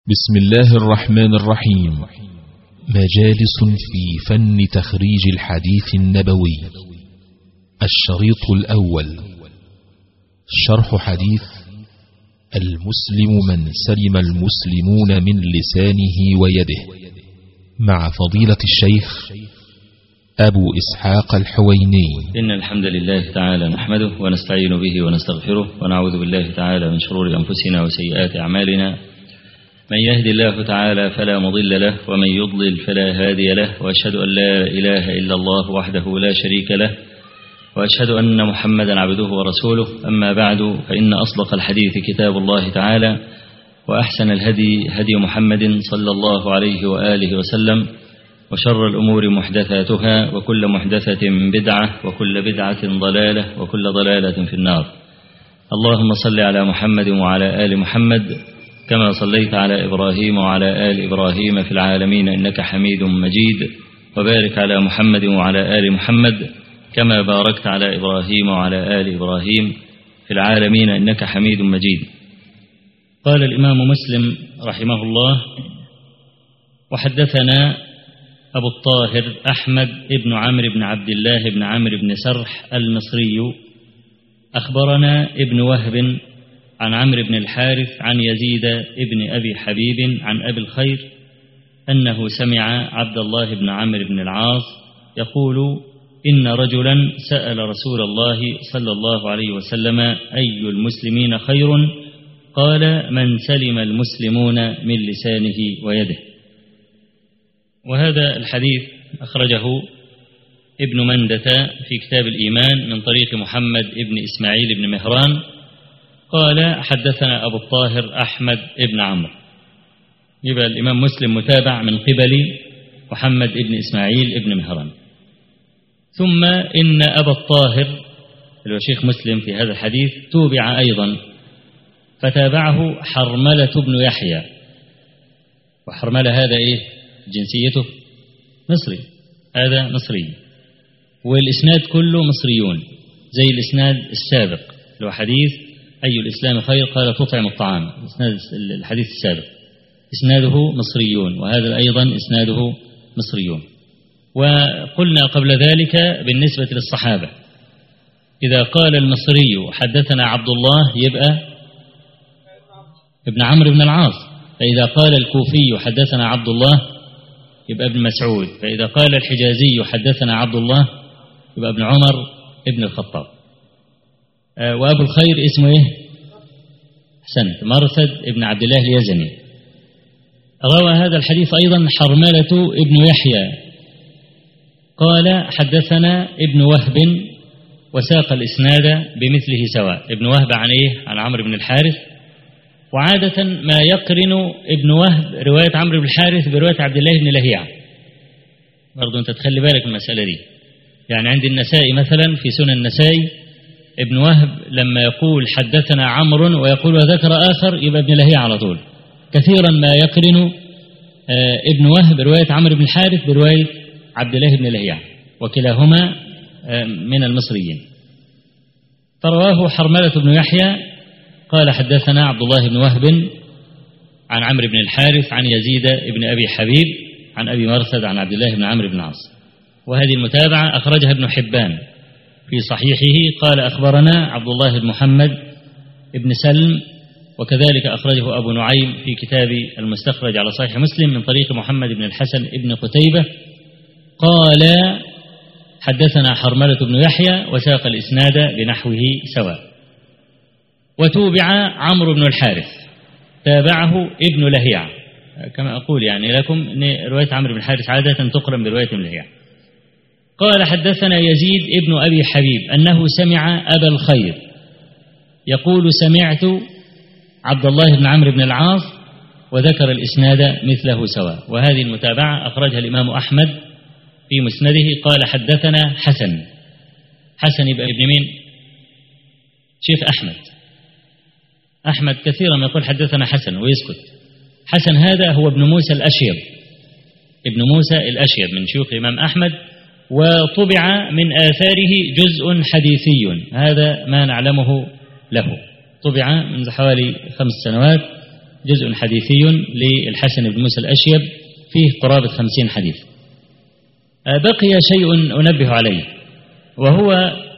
بسم الله الرحمن الرحيم مجالس في فن تخريج الحديث النبوي الشريط الأول شرح حديث المسلم من سلم المسلمون من لسانه ويده مع فضيلة الشيخ أبو إسحاق الحويني إن الحمد لله تعالى نحمده ونستعين به ونستغفره ونعوذ بالله تعالى من شرور أنفسنا وسيئات أعمالنا من يهد الله تعالى فلا مضل له ومن يضلل فلا هادي له وأشهد أن لا إله إلا الله وحده لا شريك له وأشهد أن محمدا عبده ورسوله أما بعد فإن أصدق الحديث كتاب الله تعالى وأحسن الهدي هدي محمد صلى الله عليه وآله وسلم وشر الأمور محدثاتها وكل محدثة بدعة وكل بدعة ضلالة وكل ضلالة في النار اللهم صل على محمد وعلى آل محمد كما صليت على إبراهيم وعلى آل إبراهيم في العالمين إنك حميد مجيد وبارك على محمد وعلى آل محمد كما باركت على إبراهيم وعلى آل إبراهيم في العالمين إنك حميد مجيد قال الإمام مسلم رحمه الله وحدثنا أبو الطاهر أحمد بن عمرو بن عبد الله بن عمرو بن سرح المصري أخبرنا ابن وهب عن عمرو بن الحارث عن يزيد بن أبي حبيب عن أبي الخير أنه سمع عبد الله بن عمرو بن العاص يقول إن رجلا سأل رسول الله صلى الله عليه وسلم أي المسلمين خير قال من سلم المسلمون من لسانه ويده وهذا الحديث أخرجه ابن مندة في كتاب الإيمان من طريق محمد ابن إسماعيل بن مهران قال حدثنا أبو الطاهر أحمد ابن عمرو يبقى الإمام مسلم متابع من قبل محمد ابن إسماعيل ابن مهران ثم إن أبا الطاهر اللي هو شيخ مسلم في هذا الحديث توبع أيضا فتابعه حرملة بن يحيى وحرملة هذا إيه جنسيته مصري هذا مصري والإسناد كله مصريون زي الإسناد السابق اللي هو حديث أي الإسلام خير قال تطعم الطعام إسناد الحديث السابق إسناده مصريون وهذا أيضا إسناده مصريون وقلنا قبل ذلك بالنسبة للصحابة إذا قال المصري حدثنا عبد الله يبقى ابن عمرو بن العاص فإذا قال الكوفي حدثنا عبد الله يبقى ابن مسعود فإذا قال الحجازي حدثنا عبد الله يبقى ابن عمر ابن الخطاب وأبو الخير اسمه إيه حسنت مرثد ابن عبد الله اليزني روى هذا الحديث أيضا حرملة ابن يحيى قال حدثنا ابن وهب وساق الإسناد بمثله سواء ابن وهب عن إيه عن عمرو بن الحارث وعادة ما يقرن ابن وهب رواية عمرو بن الحارث برواية عبد الله بن لهيعة برضو أنت تخلي بالك من المسألة دي يعني عند النسائي مثلا في سنن النسائي ابن وهب لما يقول حدثنا عمرو ويقول وذكر آخر يبقى ابن لهيعة على طول كثيرا ما يقرن ابن وهب رواية عمرو بن الحارث برواية عبد الله بن لهيعة وكلاهما من المصريين فرواه حرملة بن يحيى قال حدثنا عبد الله بن وهب عن عمرو بن الحارث عن يزيد بن أبي حبيب عن أبي مرثد عن عبد الله بن عمرو بن العاص وهذه المتابعة أخرجها ابن حبان في صحيحه قال أخبرنا عبد الله بن محمد بن سلم وكذلك أخرجه أبو نعيم في كتاب المستخرج على صحيح مسلم من طريق محمد بن الحسن بن قتيبة قال حدثنا حرملة بن يحيى وساق الإسناد بنحوه سواء وتوبع عمرو بن الحارث تابعه ابن لهيعة كما أقول يعني لكم أن رواية عمرو بن الحارث عادة تقرن برواية ابن لهيعة قال حدثنا يزيد ابن أبي حبيب أنه سمع أبا الخير يقول سمعت عبد الله بن عمرو بن العاص وذكر الإسناد مثله سواء وهذه المتابعة أخرجها الإمام أحمد في مسنده قال حدثنا حسن حسن يبقى ابن مين شيخ أحمد أحمد كثيرا ما يقول حدثنا حسن ويسكت حسن هذا هو ابن موسى الأشيب ابن موسى الأشيب من شيوخ الإمام أحمد وطبع من آثاره جزء حديثي هذا ما نعلمه له طبع منذ حوالي خمس سنوات جزء حديثي للحسن بن موسى الأشيب فيه قرابة خمسين حديث آه، بقي شيء أنبه عليه وهو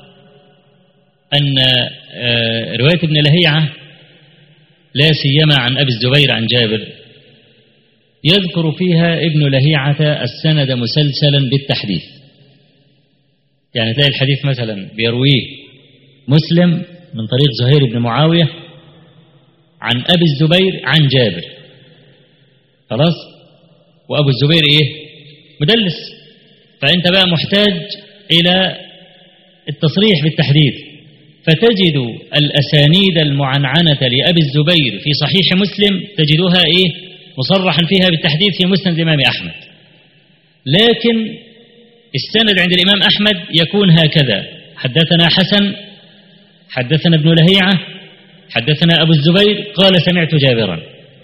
أن آه، رواية ابن لهيعة لا سيما عن أبي الزبير عن جابر يذكر فيها ابن لهيعة السند مسلسلا بالتحديث يعني تلاقي الحديث مثلا بيرويه مسلم من طريق زهير بن معاوية عن أبي الزبير عن جابر خلاص وأبو الزبير إيه مدلس فأنت بقى محتاج إلى التصريح بالتحديث فتجد الأسانيد المعنعنة لأبي الزبير في صحيح مسلم تجدها إيه مصرحا فيها بالتحديث في مسند الإمام أحمد لكن السند عند الإمام أحمد يكون هكذا حدثنا حسن حدثنا ابن لهيعة حدثنا أبو الزبير قال سمعت جابرا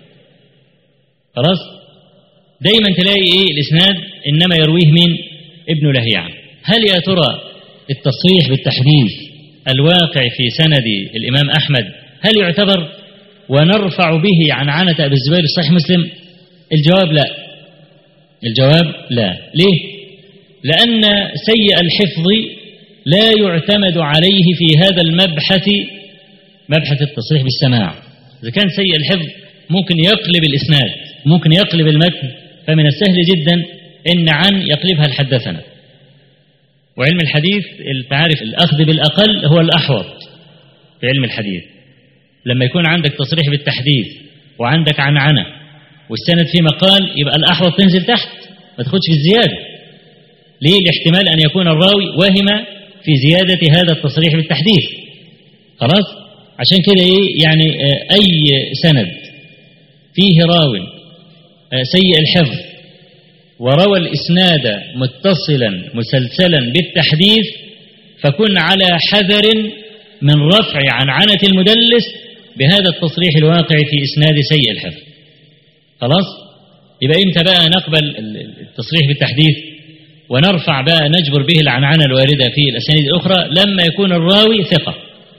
خلاص دايما تلاقي إيه الإسناد إنما يرويه من ابن لهيعة هل يا ترى التصريح بالتحديث الواقع في سند الإمام أحمد هل يعتبر ونرفع به عن عنة أبي الزبير صحيح مسلم الجواب لا الجواب لا ليه لأن سيء الحفظ لا يعتمد عليه في هذا المبحث مبحث التصريح بالسماع إذا كان سيء الحفظ ممكن يقلب الإسناد ممكن يقلب المتن فمن السهل جدا إن عن يقلبها الحدثنا وعلم الحديث تعرف الأخذ بالأقل هو الأحوط في علم الحديث لما يكون عندك تصريح بالتحديث وعندك عنعنة والسند في مقال يبقى الأحوط تنزل تحت ما تاخدش في الزيادة ليه الاحتمال أن يكون الراوي وهم في زيادة هذا التصريح بالتحديث خلاص عشان كده ايه يعني آه، أي سند فيه راو آه، سيء الحفظ وروى الإسناد متصلا مسلسلا بالتحديث فكن على حذر من رفع عن عنة المدلس بهذا التصريح الواقع في إسناد سيء الحفظ خلاص يبقى إمتى بقى نقبل التصريح بالتحديث ونرفع بقى نجبر به العنعنة الواردة في الأسانيد الأخرى لما يكون الراوي ثقة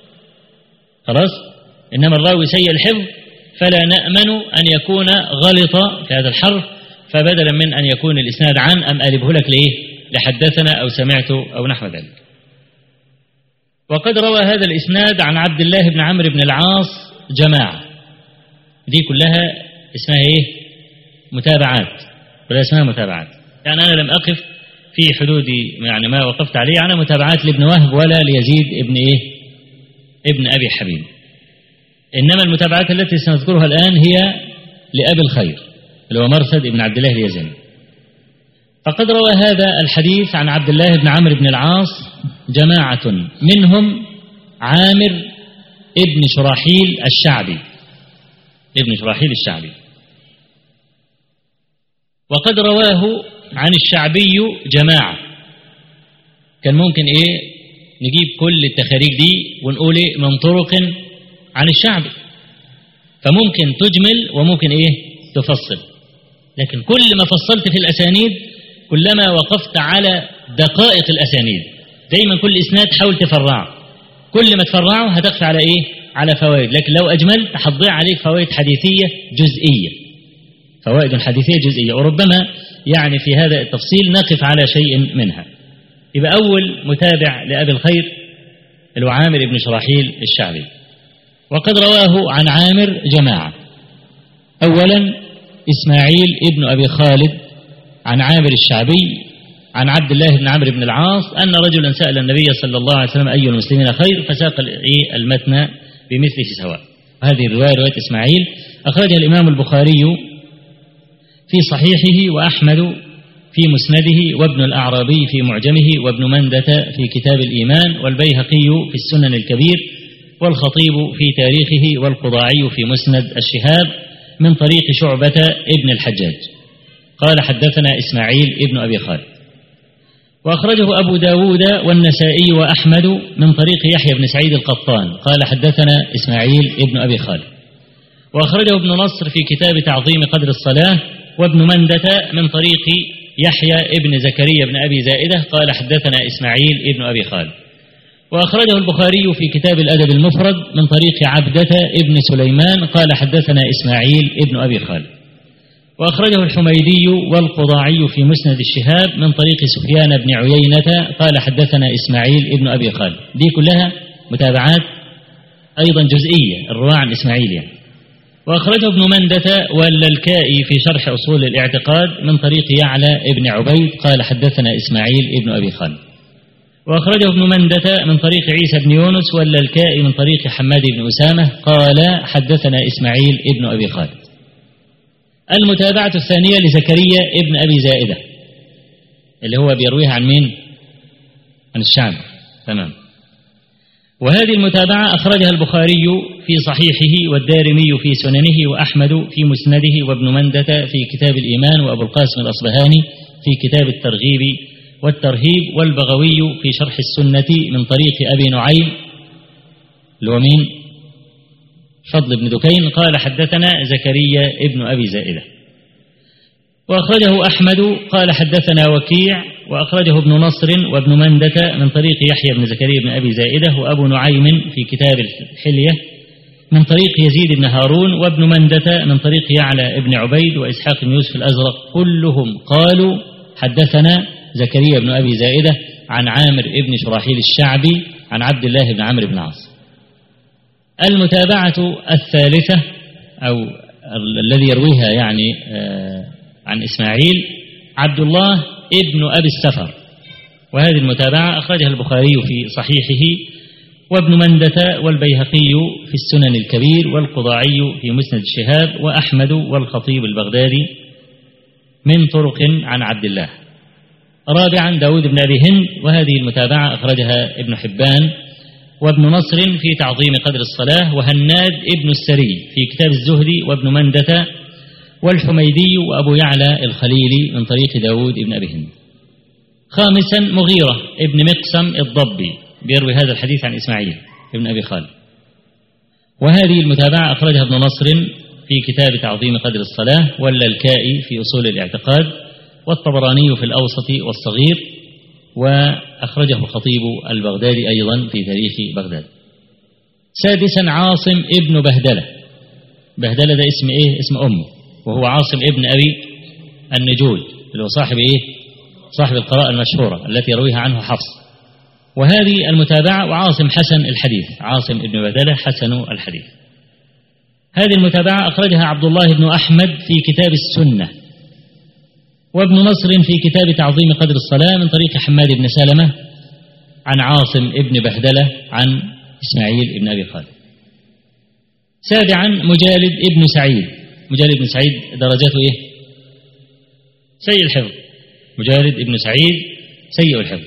خلاص إنما الراوي سيء الحفظ فلا نأمن أن يكون غلط في هذا الحرف فبدلا من أن يكون الإسناد عن أم ألبه لك لإيه لحدثنا أو سمعت أو نحو ذلك وقد روى هذا الإسناد عن عبد الله بن عمرو بن العاص جماعة دي كلها اسمها ايه متابعات ولا اسمها متابعات يعني أنا لم أقف في حدود يعني ما وقفت عليه على متابعات لابن وهب ولا ليزيد ابن ايه ابن أبي حبيب إنما المتابعات التي سنذكرها الآن هي لأبي الخير اللي هو مرثد ابن عبد الله اليزني فقد روى هذا الحديث عن عبد الله بن عمرو بن العاص جماعة منهم عامر ابن شراحيل الشعبي ابن شراحيل الشعبي وقد رواه عن الشعبي جماعة كان ممكن ايه نجيب كل التخاريج دي ونقول ايه من طرق عن الشعبي فممكن تجمل وممكن ايه تفصل لكن كل ما فصلت في الاسانيد كلما وقفت على دقائق الاسانيد دايما كل اسناد حاول تفرعه كل ما تفرعه هتخفى على ايه على فوائد لكن لو اجملت هتضيع عليك فوائد حديثيه جزئيه فوائد حديثيه جزئيه وربما يعني في هذا التفصيل نقف على شيء منها يبقى اول متابع لابي الخير اللي هو عامر بن شراحيل الشعبي وقد رواه عن عامر جماعه اولا اسماعيل ابن ابي خالد عن عامر الشعبي عن عبد الله بن عمرو بن العاص أن رجلا سأل النبي صلى الله عليه وسلم أي المسلمين خير فساق المتن بمثله سواء هذه الرواية رواية إسماعيل أخرجها الإمام البخاري في صحيحه وأحمد في مسنده وابن الأعرابي في معجمه وابن مندة في كتاب الإيمان والبيهقي في السنن الكبير والخطيب في تاريخه والقضاعي في مسند الشهاب من طريق شعبة ابن الحجاج قال حدثنا إسماعيل ابن أبي خالد وأخرجه أبو داود والنسائي وأحمد من طريق يحيى بن سعيد القطان قال حدثنا إسماعيل ابن أبي خالد وأخرجه ابن نصر في كتاب تعظيم قدر الصلاة وابن مندة من طريق يحيى ابن زكريا بن أبي زائدة قال حدثنا إسماعيل ابن أبي خالد وأخرجه البخاري في كتاب الأدب المفرد من طريق عبدة ابن سليمان قال حدثنا إسماعيل ابن أبي خالد وأخرجه الحميدي والقضاعي في مسند الشهاب من طريق سفيان بن عيينة قال حدثنا إسماعيل ابن أبي خالد دي كلها متابعات أيضا جزئية الرواة عن إسماعيل يعني. وأخرجه ابن مندة واللالكائي في شرح أصول الاعتقاد من طريق يعلى ابن عبيد قال حدثنا إسماعيل ابن أبي خالد وأخرجه ابن مندة من طريق عيسى بن يونس واللالكائي من طريق حماد بن أسامة قال حدثنا إسماعيل ابن أبي خالد المتابعة الثانية لزكريا ابن أبي زائدة اللي هو بيرويها عن مين؟ عن الشعب تمام وهذه المتابعة أخرجها البخاري في صحيحه والدارمي في سننه وأحمد في مسنده وابن مندة في كتاب الإيمان وأبو القاسم الأصبهاني في كتاب الترغيب والترهيب والبغوي في شرح السنة من طريق أبي نعيم اللي هو مين؟ فضل بن دكين قال حدثنا زكريا ابن أبي زائدة وأخرجه أحمد قال حدثنا وكيع وأخرجه ابن نصر وابن مندة من طريق يحيى بن زكريا بن أبي زائدة وأبو نعيم في كتاب الحلية من طريق يزيد بن هارون وابن مندة من طريق يعلى بن عبيد وإسحاق بن يوسف الأزرق كلهم قالوا حدثنا زكريا بن أبي زائدة عن عامر بن شراحيل الشعبي عن عبد الله بن عمرو بن العاص المتابعة الثالثة أو الذي يرويها يعني عن إسماعيل عبد الله ابن أبي السفر وهذه المتابعة أخرجها البخاري في صحيحه وابن مندة والبيهقي في السنن الكبير والقضاعي في مسند الشهاب وأحمد والخطيب البغدادي من طرق عن عبد الله رابعا داود بن أبي هند وهذه المتابعة أخرجها ابن حبان وابن نصر في تعظيم قدر الصلاة وهناد ابن السري في كتاب الزهد وابن مندة والحميدي وأبو يعلى الخليلي من طريق داود ابن أبي هند خامسا مغيرة ابن مقسم الضبي بيروي هذا الحديث عن إسماعيل ابن أبي خالد وهذه المتابعة أخرجها ابن نصر في كتاب تعظيم قدر الصلاة واللالكائي في أصول الاعتقاد والطبراني في الأوسط والصغير وأخرجه الخطيب البغدادي أيضا في تاريخ بغداد سادسا عاصم ابن بهدلة بهدلة ده اسم إيه؟ اسم أمه وهو عاصم ابن أبي النجود اللي هو صاحب إيه؟ صاحب القراءة المشهورة التي يرويها عنه حفص وهذه المتابعة وعاصم حسن الحديث عاصم ابن بدلة حسن الحديث هذه المتابعة أخرجها عبد الله بن أحمد في كتاب السنة وابن نصر في كتاب تعظيم قدر الصلاة من طريق حماد بن سلمة عن عاصم ابن بهدلة عن إسماعيل بن أبي خالد سابعا مجالد ابن سعيد مجالد بن سعيد درجته إيه سيء الحفظ مجالد ابن سعيد سيء الحفظ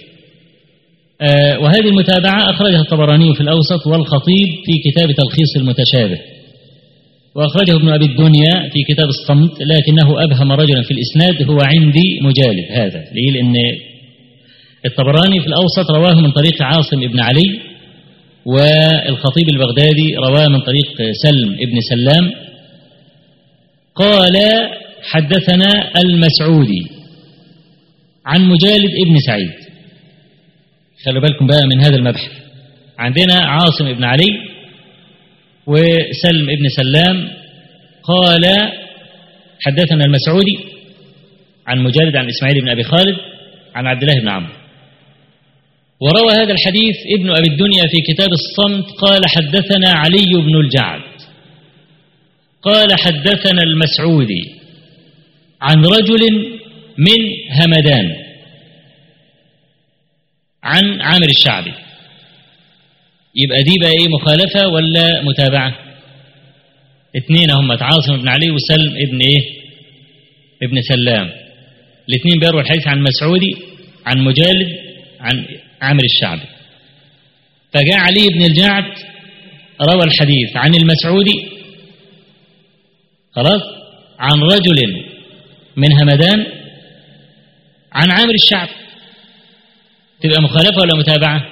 آه وهذه المتابعة أخرجها الطبراني في الأوسط والخطيب في كتاب تلخيص المتشابه وأخرجه ابن أبي الدنيا في كتاب الصمت لكنه أبهم رجلا في الإسناد هو عندي مجالد هذا ليه لأن الطبراني في الأوسط رواه من طريق عاصم بن علي والخطيب البغدادي رواه من طريق سلم ابن سلام قال حدثنا المسعودي عن مجالد ابن سعيد خلوا بالكم بقى من هذا المبحث عندنا عاصم بن علي وسلم ابن سلام قال حدثنا المسعودي عن مجالد عن اسماعيل بن ابي خالد عن عبد الله بن عمرو وروى هذا الحديث ابن ابي الدنيا في كتاب الصمت قال حدثنا علي بن الجعد قال حدثنا المسعودي عن رجل من همدان عن عامر الشعبي يبقى دي بقى ايه مخالفه ولا متابعه اثنين هم عاصم بن علي وسلم ابن ايه ابن سلام الاثنين بيروا الحديث عن مسعودي عن مجالد عن عامر الشعبي فجاء علي بن الجعد روى الحديث عن المسعودي خلاص عن رجل من همدان عن عامر الشعب تبقى مخالفة ولا متابعة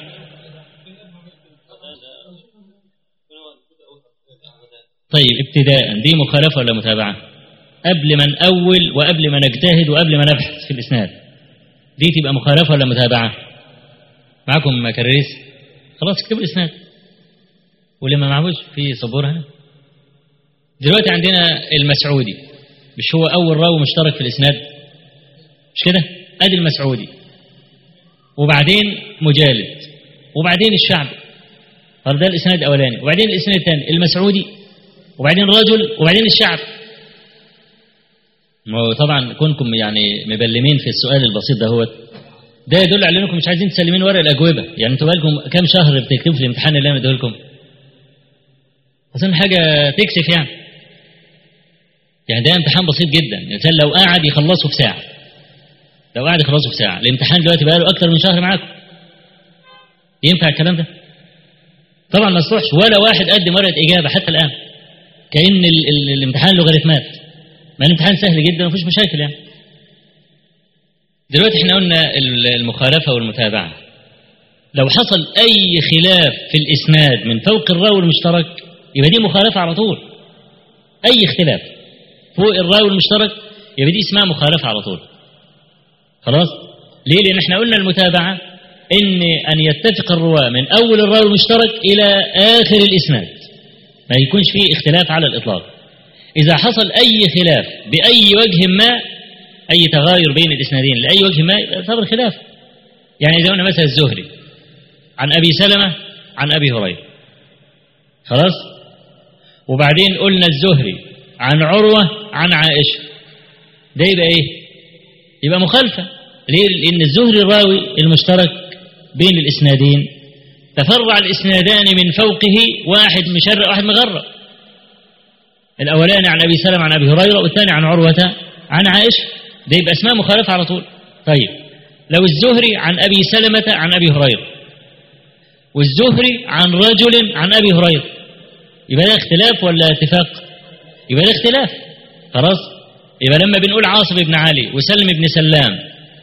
طيب ابتداء دي مخالفة ولا متابعة قبل ما نأول وقبل ما نجتهد وقبل ما نبحث في الإسناد دي تبقى مخالفة ولا متابعة معكم مكرريس خلاص اكتبوا الإسناد واللي ما معهوش في سبورة هنا دلوقتي عندنا المسعودي مش هو أول راوي مشترك في الإسناد مش كده أدي المسعودي وبعدين مجالد وبعدين الشعب قال ده الإسناد الأولاني وبعدين الإسناد الثاني المسعودي وبعدين الرجل وبعدين الشعب ما هو طبعا كونكم يعني مبلمين في السؤال البسيط ده هو ده يدل على انكم مش عايزين تسلمين ورق الاجوبه يعني انتوا بقالكم كام شهر بتكتبوا في الامتحان اللي انا مديه لكم اظن حاجه تكسف يعني يعني ده امتحان بسيط جدا الانسان لو قعد يخلصه في ساعه لو قعد يخلصه في ساعه الامتحان دلوقتي بقى له اكتر من شهر معاكم ينفع الكلام ده طبعا ما يصلحش ولا واحد قدم ورقه اجابه حتى الان كان ال ال الامتحان لوغاريتمات ما الامتحان سهل جدا ومفيش مشاكل يعني دلوقتي احنا قلنا المخالفه والمتابعه لو حصل اي خلاف في الاسناد من فوق الراوي المشترك يبقى دي مخالفه على طول اي اختلاف فوق الراوي المشترك يبقى دي اسمها مخالفه على طول خلاص ليه لان احنا قلنا المتابعه ان ان يتفق الرواه من اول الراوي المشترك الى اخر الاسناد ما يكونش فيه اختلاف على الاطلاق اذا حصل اي خلاف باي وجه ما اي تغاير بين الاسنادين لاي وجه ما يعتبر خلاف يعني اذا قلنا مثلا الزهري عن ابي سلمه عن ابي هريره خلاص وبعدين قلنا الزهري عن عروه عن عائشه ده يبقى ايه يبقى مخالفه ليه لان الزهري الراوي المشترك بين الاسنادين تفرع الاسنادان من فوقه واحد مشرق واحد مغرق الاولاني عن ابي سلمة عن ابي هريره والثاني عن عروه عن عائشه ده يبقى اسمها مخالفه على طول طيب لو الزهري عن ابي سلمة عن ابي هريره والزهري عن رجل عن ابي هريره يبقى ده اختلاف ولا اتفاق يبقى ده اختلاف خلاص يبقى لما بنقول عاصم بن علي وسلم بن سلام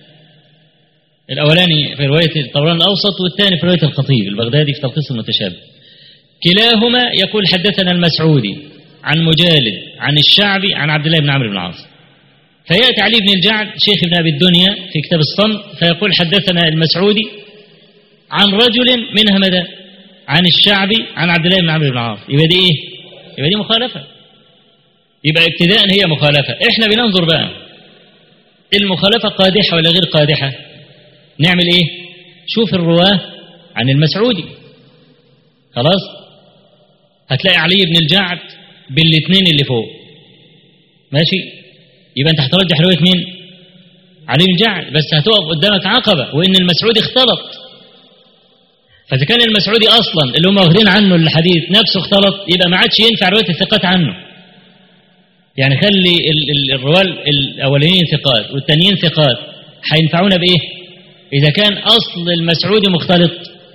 الأولاني في رواية الطبراني الأوسط والثاني في رواية الخطيب البغدادي في تلخيص المتشابه كلاهما يقول حدثنا المسعودي عن مجالد عن الشعبي عن عبد الله بن عمرو بن العاص فيأتي علي بن الجعد شيخ ابن أبي الدنيا في كتاب الصمت فيقول حدثنا المسعودي عن رجل من همدان عن الشعبي عن عبد الله بن عمرو بن العاص يبقى دي ايه؟ يبقى دي مخالفة يبقى ابتداء هي مخالفة احنا بننظر بقى المخالفة قادحة ولا غير قادحة نعمل ايه شوف الرواه عن المسعودي خلاص هتلاقي علي بن الجعد بالاثنين اللي فوق ماشي يبقى انت هترجح روايه مين علي بن الجعد بس هتقف قدامك عقبه وان المسعودي اختلط فاذا كان المسعودي اصلا اللي هم واخدين عنه الحديث نفسه اختلط يبقى ما عادش ينفع روايه الثقات عنه يعني خلي الرواه الاولانيين ثقات والتانيين ثقات هينفعونا بايه إذا كان أصل المسعودي مختلط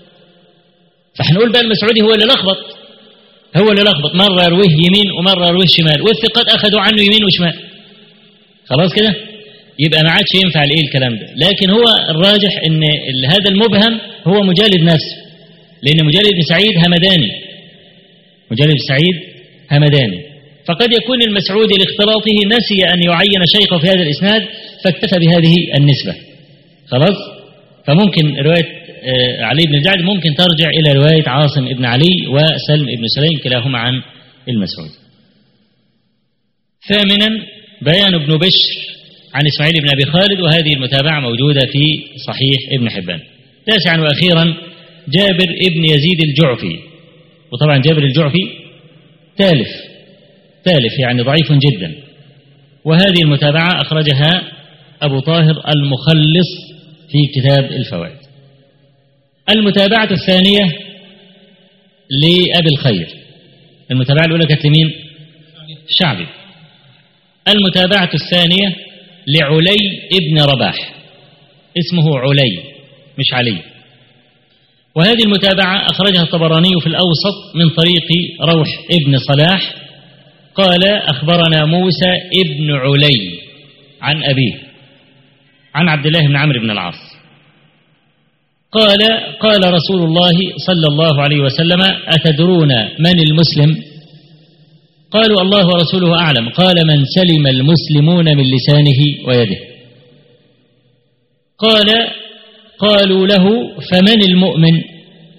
فهنقول بقى المسعودي هو اللي لخبط هو اللي لخبط مرة يرويه يمين ومرة يرويه شمال والثقات أخذوا عنه يمين وشمال خلاص كده يبقى ما عادش ينفع الايه الكلام ده لكن هو الراجح ان هذا المبهم هو مجالد نفسه لان مجالد بن سعيد همداني مجالد بن سعيد همداني فقد يكون المسعودي لاختلاطه نسي ان يعين شيخه في هذا الاسناد فاكتفى بهذه النسبه خلاص فممكن رواية علي بن الجعد ممكن ترجع إلى رواية عاصم بن علي وسلم بن سليم كلاهما عن المسعود ثامنا بيان ابن بشر عن إسماعيل بن أبي خالد وهذه المتابعة موجودة في صحيح ابن حبان تاسعا وأخيرا جابر ابن يزيد الجعفي وطبعا جابر الجعفي تالف تالف يعني ضعيف جدا وهذه المتابعة أخرجها أبو طاهر المخلص في كتاب الفوائد المتابعة الثانية لأبي الخير المتابعة الأولى كانت لمين؟ شعبي المتابعة الثانية لعلي ابن رباح اسمه علي مش علي وهذه المتابعة أخرجها الطبراني في الأوسط من طريق روح ابن صلاح قال أخبرنا موسى ابن علي عن أبيه عن عبد الله بن عمرو بن العاص قال قال رسول الله صلى الله عليه وسلم أتدرون من المسلم قالوا الله ورسوله أعلم قال من سلم المسلمون من لسانه ويده قال قالوا له فمن المؤمن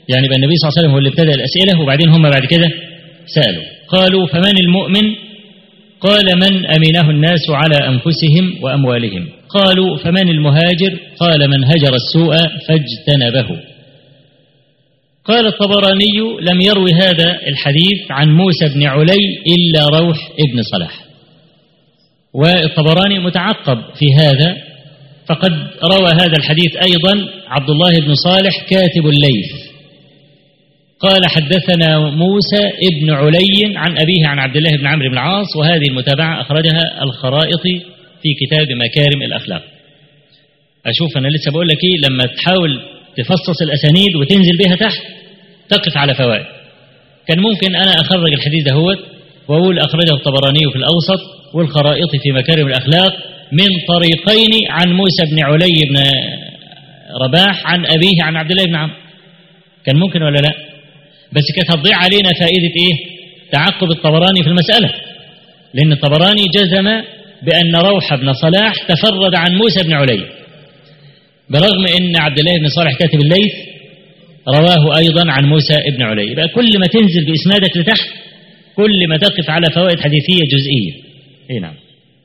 يعني بقى النبي صلى الله عليه وسلم هو اللي ابتدأ الأسئلة وبعدين هم بعد كده سألوا قالوا فمن المؤمن قال من أمنه الناس على أنفسهم وأموالهم قالوا فمن المهاجر قال من هجر السوء فاجتنبه قال الطبراني لم يروي هذا الحديث عن موسى بن علي إلا روح ابن صلاح والطبراني متعقب في هذا فقد روى هذا الحديث أيضا عبد الله بن صالح كاتب الليث قال حدثنا موسى ابن علي عن أبيه عن عبد الله بن عمرو بن العاص وهذه المتابعة أخرجها الخرائط في كتاب مكارم الأخلاق أشوف أنا لسه بقول لك إيه لما تحاول تفصص الأسانيد وتنزل بها تحت تقف على فوائد كان ممكن أنا أخرج الحديث دهوت وأقول أخرجه الطبراني في الأوسط والخرائط في مكارم الأخلاق من طريقين عن موسى بن علي بن رباح عن أبيه عن عبد الله بن عمرو كان ممكن ولا لا بس كانت هتضيع علينا فائدة إيه تعقب الطبراني في المسألة لأن الطبراني جزم بأن روح بن صلاح تفرد عن موسى بن علي برغم أن عبد الله بن صالح كاتب الليث رواه أيضا عن موسى بن علي يبقى كل ما تنزل بإسنادك لتحت كل ما تقف على فوائد حديثية جزئية اي نعم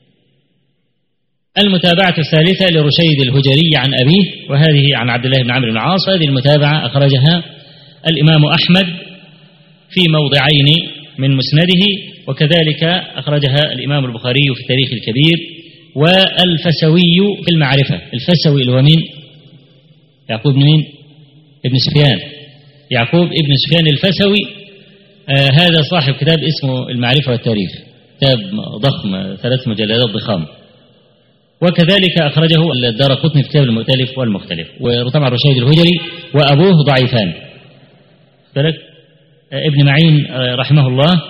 المتابعة الثالثة لرشيد الهجري عن أبيه وهذه عن عبد الله بن عمرو بن العاص هذه المتابعة أخرجها الإمام أحمد في موضعين من مسنده وكذلك أخرجها الإمام البخاري في التاريخ الكبير والفسوي في المعرفة الفسوي اللي هو مين يعقوب بن مين ابن سفيان يعقوب ابن سفيان الفسوي آه هذا صاحب كتاب اسمه المعرفة والتاريخ كتاب ضخم ثلاث مجلدات ضخام وكذلك أخرجه الدار قطني في كتاب المؤتلف والمختلف وطبعا رشيد الهجري وأبوه ضعيفان بالك ابن معين رحمه الله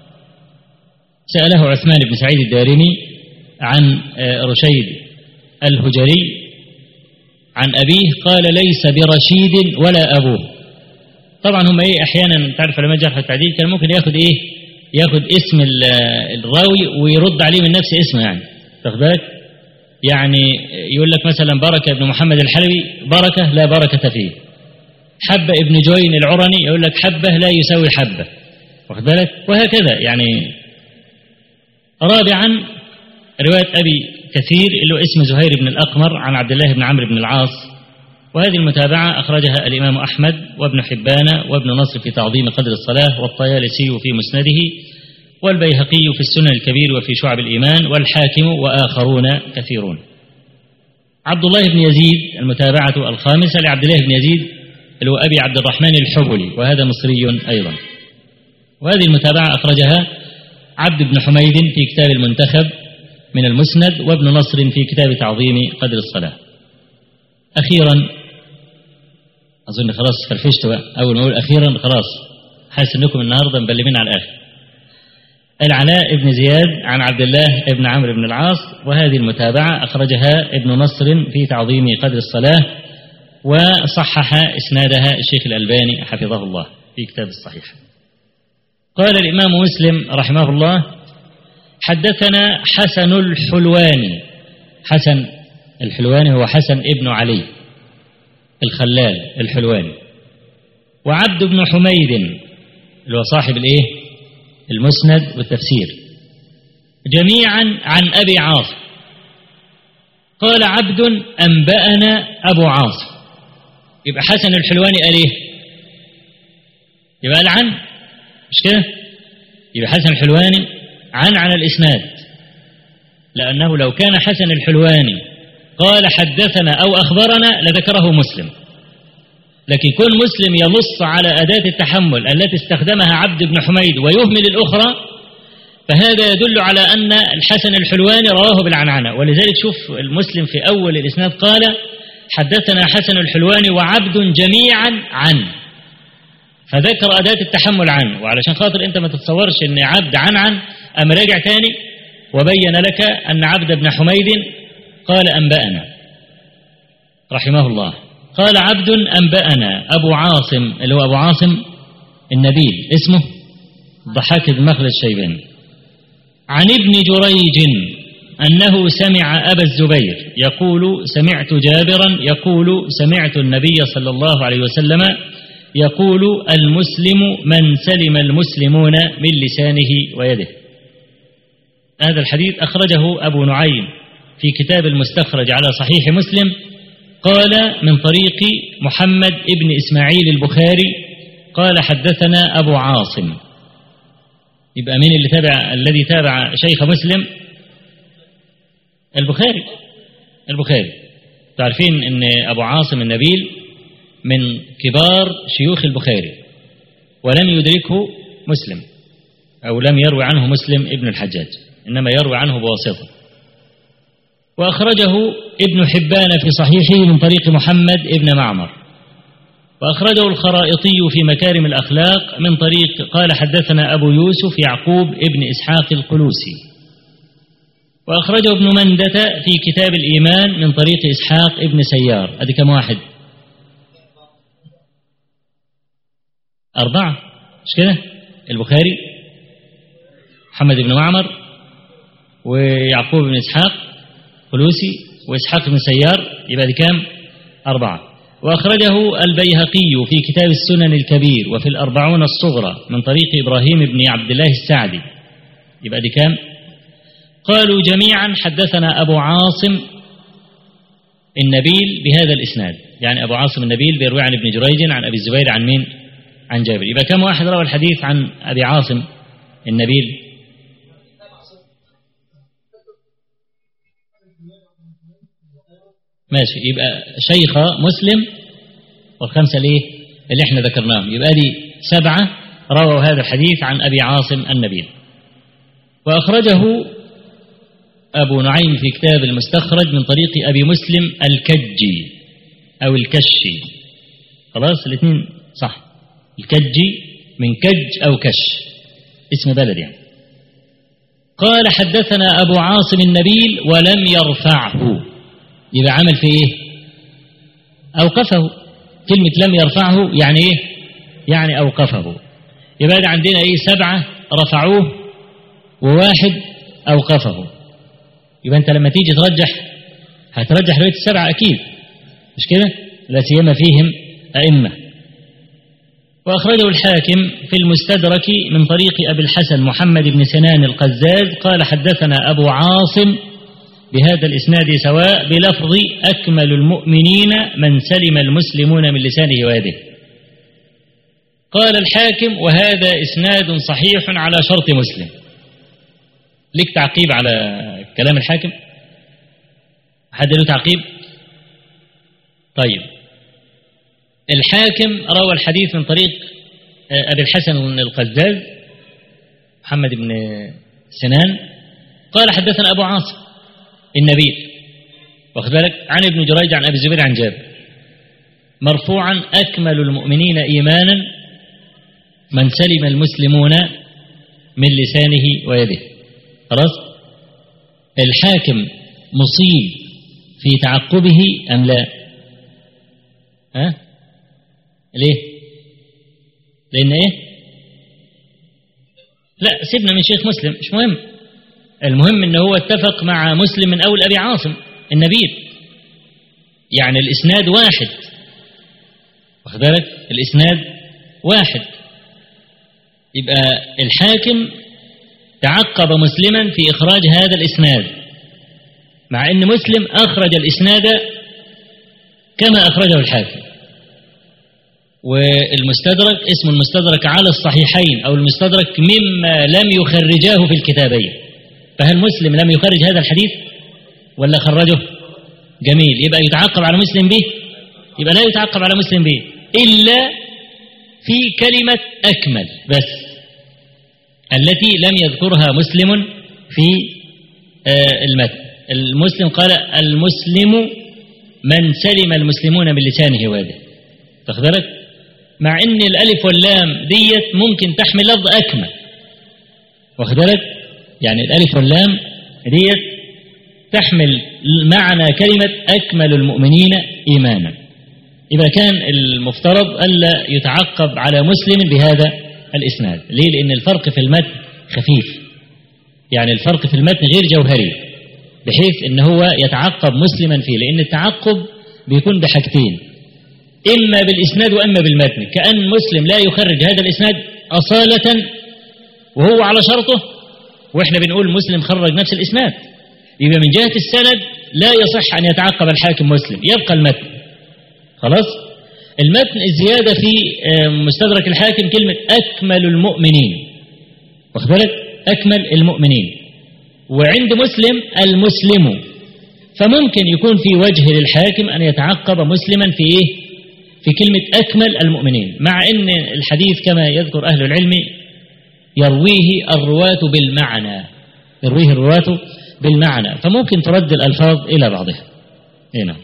سأله عثمان بن سعيد الدارمي عن رشيد الهجري عن أبيه قال ليس برشيد ولا أبوه طبعا هم ايه احيانا تعرف لما جرح التعديل كان ممكن ياخد ايه ياخد اسم الراوي ويرد عليه من نفس اسمه يعني واخد بالك يعني يقول لك مثلا بركه بن محمد الحلبي بركه لا بركه فيه حبه ابن جوين العرني يقول لك حبه لا يساوي حبه واخد بالك وهكذا يعني رابعا روايه ابي كثير اللي هو اسم زهير بن الاقمر عن عبد الله بن عمرو بن العاص وهذه المتابعة أخرجها الإمام أحمد وابن حبان وابن نصر في تعظيم قدر الصلاة والطيالسي في مسنده والبيهقي في السنن الكبير وفي شعب الإيمان والحاكم وآخرون كثيرون عبد الله بن يزيد المتابعة الخامسة لعبد الله بن يزيد اللي هو أبي عبد الرحمن الحبلي وهذا مصري أيضا وهذه المتابعة أخرجها عبد بن حميد في كتاب المنتخب من المسند وابن نصر في كتاب تعظيم قدر الصلاة أخيرا أظن خلاص فرفشت بقى أول ما أقول أخيرا خلاص حاسس إنكم النهاردة مبلمين على الآخر العلاء بن زياد عن عبد الله بن عمرو بن العاص وهذه المتابعة أخرجها ابن نصر في تعظيم قدر الصلاة وصحح إسنادها الشيخ الألباني حفظه الله في كتاب الصحيح قال الإمام مسلم رحمه الله حدثنا حسن الحلواني حسن الحلواني هو حسن ابن علي الخلال الحلواني وعبد بن حميد اللي هو صاحب الايه المسند والتفسير جميعا عن ابي عاصم قال عبد انبانا ابو عاصم يبقى حسن الحلواني قال ايه يبقى قال عن مش كده يبقى حسن الحلواني عن على الاسناد لانه لو كان حسن الحلواني قال حدثنا أو أخبرنا لذكره مسلم لكن يكون مسلم ينص على أداة التحمل التي استخدمها عبد بن حميد ويهمل الأخرى فهذا يدل على أن الحسن الحلواني رواه بالعنعنة ولذلك شوف المسلم في أول الإسناد قال حدثنا حسن الحلواني وعبد جميعا عن فذكر أداة التحمل عنه وعلشان خاطر أنت ما تتصورش أن عبد عن عن أم راجع تاني وبين لك أن عبد بن حميد قال أنبأنا رحمه الله قال عبد أنبأنا أبو عاصم اللي هو أبو عاصم النبيل اسمه ضحاك بن مخلد الشيباني عن ابن جريج أنه سمع أبا الزبير يقول سمعت جابرا يقول سمعت النبي صلى الله عليه وسلم يقول المسلم من سلم المسلمون من لسانه ويده هذا الحديث أخرجه أبو نعيم في كتاب المستخرج على صحيح مسلم قال من طريق محمد ابن إسماعيل البخاري قال حدثنا أبو عاصم يبقى مين اللي تابع الذي تابع شيخ مسلم البخاري البخاري تعرفين ان ابو عاصم النبيل من كبار شيوخ البخاري ولم يدركه مسلم او لم يروي عنه مسلم ابن الحجاج انما يروي عنه بواسطه واخرجه ابن حبان في صحيحه من طريق محمد ابن معمر واخرجه الخرائطي في مكارم الاخلاق من طريق قال حدثنا ابو يوسف يعقوب ابن اسحاق القلوسي وأخرجه ابن مندة في كتاب الإيمان من طريق إسحاق ابن سيار هذه كم واحد أربعة مش كده البخاري محمد بن معمر ويعقوب بن إسحاق فلوسي وإسحاق بن سيار يبقى دي كام أربعة وأخرجه البيهقي في كتاب السنن الكبير وفي الأربعون الصغرى من طريق إبراهيم بن عبد الله السعدي يبقى دي كام قالوا جميعا حدثنا أبو عاصم النبيل بهذا الإسناد يعني أبو عاصم النبيل بيروي عن ابن جريج عن أبي الزبير عن مين عن جابر يبقى كم واحد روى الحديث عن أبي عاصم النبيل ماشي يبقى شيخ مسلم والخمسة ليه اللي احنا ذكرناهم يبقى دي سبعة رووا هذا الحديث عن أبي عاصم النبيل وأخرجه أبو نعيم في كتاب المستخرج من طريق أبي مسلم الكجي أو الكشي خلاص الاثنين صح الكجي من كج أو كش اسم بلد يعني قال حدثنا أبو عاصم النبيل ولم يرفعه يبقى عمل في إيه أوقفه كلمة لم يرفعه يعني إيه يعني أوقفه يبقى عندنا إيه سبعة رفعوه وواحد أوقفه يبقى أنت لما تيجي ترجح هترجح رواية السبعة أكيد مش كده لا سيما فيهم أئمة وأخرجه الحاكم في المستدرك من طريق أبي الحسن محمد بن سنان القزاز قال حدثنا أبو عاصم بهذا الإسناد سواء بلفظ أكمل المؤمنين من سلم المسلمون من لسانه ويده قال الحاكم وهذا إسناد صحيح على شرط مسلم ليك تعقيب على كلام الحاكم حد له تعقيب طيب الحاكم روى الحديث من طريق أبي الحسن القزاز محمد بن سنان قال حدثنا أبو عاصم النبيل واخد بالك عن ابن جريج عن أبي الزبير عن جابر مرفوعا أكمل المؤمنين إيمانا من سلم المسلمون من لسانه ويده خلاص الحاكم مصيب في تعقبه أم لا ها ليه لأن إيه لا سيبنا من شيخ مسلم مش مهم المهم ان هو اتفق مع مسلم من اول ابي عاصم النبيل يعني الاسناد واحد واخد بالك الاسناد واحد يبقى الحاكم تعقب مسلما في اخراج هذا الاسناد مع ان مسلم اخرج الاسناد كما اخرجه الحاكم والمستدرك اسم المستدرك على الصحيحين او المستدرك مما لم يخرجاه في الكتابين فهل مسلم لم يخرج هذا الحديث ولا خرجه جميل يبقى يتعقب على مسلم به يبقى لا يتعقب على مسلم به إلا في كلمة أكمل بس التي لم يذكرها مسلم في آه المتن المسلم قال المسلم من سلم المسلمون من لسانه ويده تاخد بالك مع ان الالف واللام ديت ممكن تحمل لفظ اكمل واخد بالك يعني الألف واللام ديت تحمل معنى كلمة أكمل المؤمنين إيمانا إذا كان المفترض ألا يتعقب على مسلم بهذا الإسناد ليه؟ لأن الفرق في المتن خفيف يعني الفرق في المتن غير جوهري بحيث أن هو يتعقب مسلما فيه لأن التعقب بيكون بحاجتين إما بالإسناد وإما بالمتن كأن مسلم لا يخرج هذا الإسناد أصالة وهو على شرطه وإحنا بنقول مسلم خرج نفس الإسناد يبقى من جهة السند لا يصح أن يتعقب الحاكم مسلم يبقى المتن خلاص المتن الزيادة في مستدرك الحاكم كلمة أكمل المؤمنين واخد بالك أكمل المؤمنين وعند مسلم المسلم فممكن يكون في وجه للحاكم أن يتعقب مسلما في إيه في كلمة أكمل المؤمنين مع أن الحديث كما يذكر أهل العلم يرويه الرواة بالمعنى يرويه الرواة بالمعنى فممكن ترد الألفاظ إلى بعضها هنا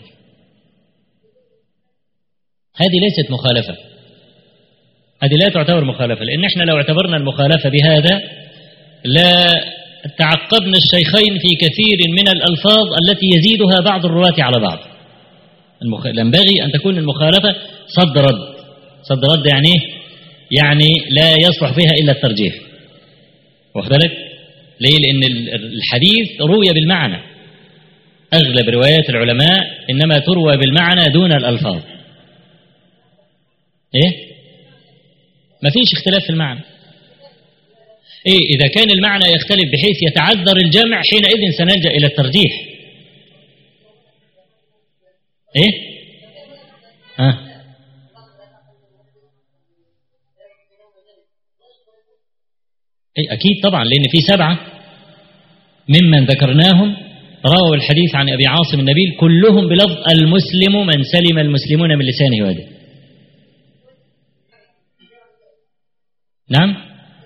هذه ليست مخالفة هذه لا تعتبر مخالفة لأن احنا لو اعتبرنا المخالفة بهذا لا تعقبنا الشيخين في كثير من الألفاظ التي يزيدها بعض الرواة على بعض المخ... ينبغي أن تكون المخالفة صد رد صد رد يعني يعني لا يصلح فيها إلا الترجيح واخد بالك ليه لأن الحديث روي بالمعنى أغلب روايات العلماء إنما تروى بالمعنى دون الألفاظ إيه ما فيش اختلاف في المعنى إيه إذا كان المعنى يختلف بحيث يتعذر الجمع حينئذ سنلجأ إلى الترجيح إيه ها آه. إيه أكيد طبعا لأن في سبعة ممن ذكرناهم رووا الحديث عن أبي عاصم النبيل كلهم بلفظ المسلم من سلم المسلمون من لسانه ويده نعم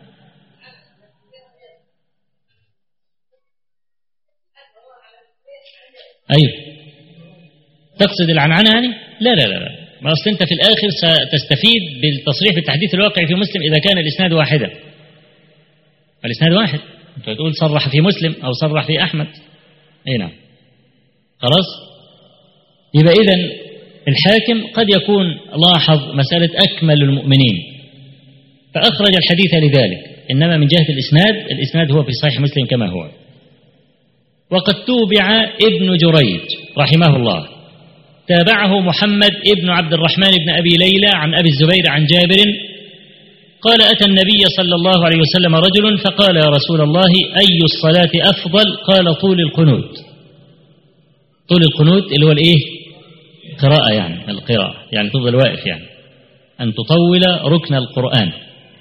أيوه تقصد العنعنة يعني لا لا لا, لا. ما أصل أنت في الآخر ستستفيد بالتصريح بالتحديث الواقع في مسلم إذا كان الإسناد واحدا الإسناد واحد أنت تقول صرح في مسلم أو صرح في أحمد أي نعم خلاص يبقى إذا الحاكم قد يكون لاحظ مسألة أكمل المؤمنين فأخرج الحديث لذلك إنما من جهة الإسناد الإسناد هو في صحيح مسلم كما هو وقد توبع ابن جريج رحمه الله تابعه محمد ابن عبد الرحمن بن أبي ليلى عن أبي الزبير عن جابر قال أتى النبي صلى الله عليه وسلم رجل فقال يا رسول الله أي الصلاة أفضل قال طول القنوت طول القنوت اللي هو الإيه قراءة يعني القراءة يعني تفضل واقف يعني أن تطول ركن القرآن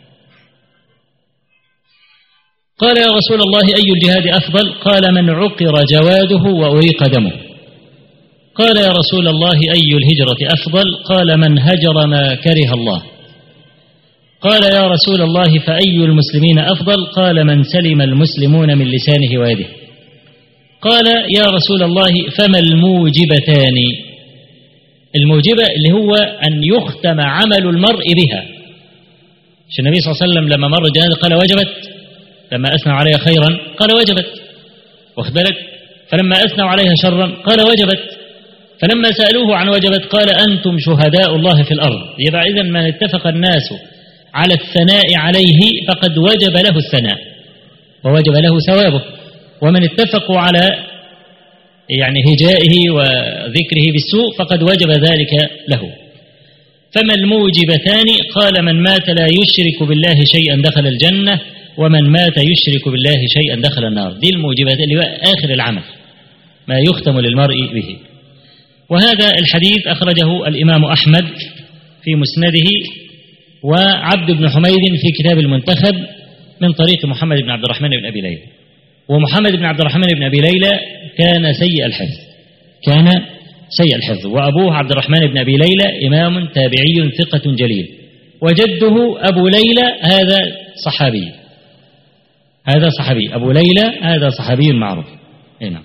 قال يا رسول الله أي الجهاد أفضل قال من عقر جواده وأريق دمه قال يا رسول الله أي الهجرة أفضل قال من هجر ما كره الله قال يا رسول الله فأي المسلمين أفضل قال من سلم المسلمون من لسانه ويده قال يا رسول الله فما الموجبتان الموجبة اللي هو أن يختم عمل المرء بها مش النبي صلى الله عليه وسلم لما مر الجنازة قال وجبت لما أثنوا عليها خيرا قال وجبت واخد بالك فلما أثنوا عليها شرا قال وجبت فلما سألوه عن وجبت قال أنتم شهداء الله في الأرض يبقى إذا من اتفق الناس على الثناء عليه فقد وجب له الثناء ووجب له ثوابه ومن اتفقوا على يعني هجائه وذكره بالسوء فقد وجب ذلك له فما الموجبتان قال من مات لا يشرك بالله شيئا دخل الجنة ومن مات يشرك بالله شيئا دخل النار دي الموجبات اللي هو آخر العمل ما يختم للمرء به وهذا الحديث أخرجه الإمام أحمد في مسنده وعبد بن حميد في كتاب المنتخب من طريق محمد بن عبد الرحمن بن أبي ليلى ومحمد بن عبد الرحمن بن أبي ليلى كان سيء الحفظ كان سيء الحفظ وأبوه عبد الرحمن بن أبي ليلى إمام تابعي ثقة جليل وجده أبو ليلى هذا صحابي هذا صحابي أبو ليلى هذا صحابي معروف هنا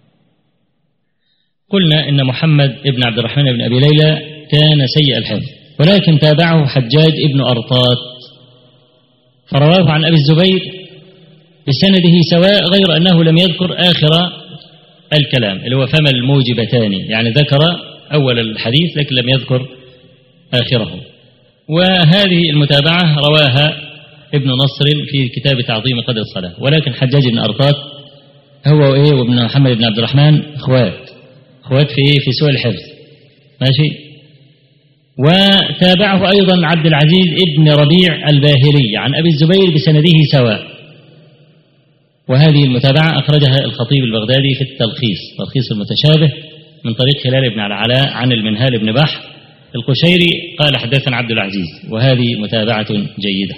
قلنا إن محمد بن عبد الرحمن بن أبي ليلى كان سيء الحفظ ولكن تابعه حجاج ابن أرطات فرواه عن أبي الزبير بسنده سواء غير أنه لم يذكر آخر الكلام اللي هو فما الموجبتان يعني ذكر أول الحديث لكن لم يذكر آخره وهذه المتابعة رواها ابن نصر في كتاب تعظيم قدر الصلاة ولكن حجاج بن أرطات هو وإيه وابن محمد بن عبد الرحمن اخوات اخوات في إيه في سوء الحفظ ماشي وتابعه أيضا عبد العزيز ابن ربيع الباهلي عن أبي الزبير بسنده سواء وهذه المتابعة أخرجها الخطيب البغدادي في التلخيص تلخيص المتشابه من طريق هلال بن العلاء عن المنهال بن بحر القشيري قال حدثنا عبد العزيز وهذه متابعة جيدة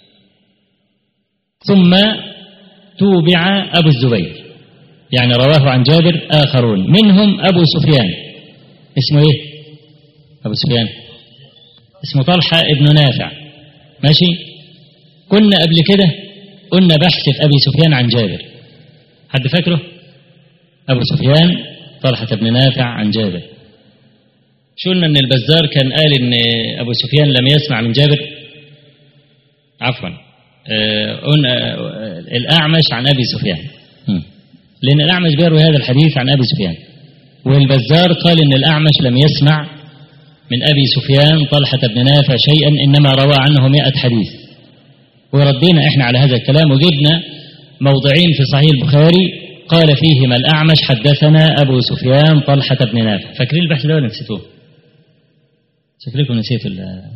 ثم توبع أبو الزبير يعني رواه عن جابر آخرون منهم أبو سفيان اسمه إيه أبو سفيان اسمه طلحة ابن نافع ماشي كنا قبل كده قلنا بحث في أبي سفيان عن جابر حد فاكره أبو سفيان طلحة بن نافع عن جابر شو قلنا ان البزار كان قال ان ابو سفيان لم يسمع من جابر عفوا قلنا الاعمش عن ابي سفيان لان الاعمش بيروي هذا الحديث عن ابي سفيان والبزار قال ان الاعمش لم يسمع من ابي سفيان طلحه بن نافع شيئا انما روى عنه مئة حديث وردينا احنا على هذا الكلام وجبنا موضعين في صحيح البخاري قال فيهما الأعمش حدثنا أبو سفيان طلحة بن نافع فاكرين البحث ده ولا نسيتوه؟ شكلكم نسيتوا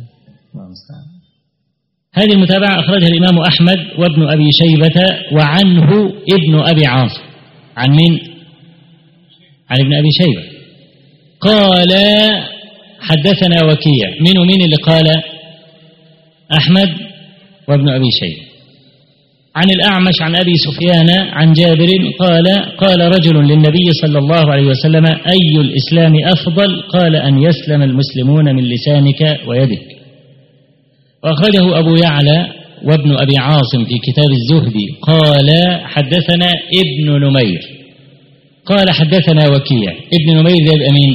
هذه المتابعة أخرجها الإمام أحمد وابن أبي شيبة وعنه ابن أبي عاصم عن مين؟ عن ابن أبي شيبة قال حدثنا وكيع من ومين اللي قال أحمد وابن أبي شيبة عن الأعمش عن أبي سفيان عن جابر قال قال رجل للنبي صلى الله عليه وسلم أي الإسلام أفضل قال أن يسلم المسلمون من لسانك ويدك وأخرجه أبو يعلى وابن أبي عاصم في كتاب الزهد قال حدثنا ابن نمير قال حدثنا وكيع ابن نمير ذا الأمين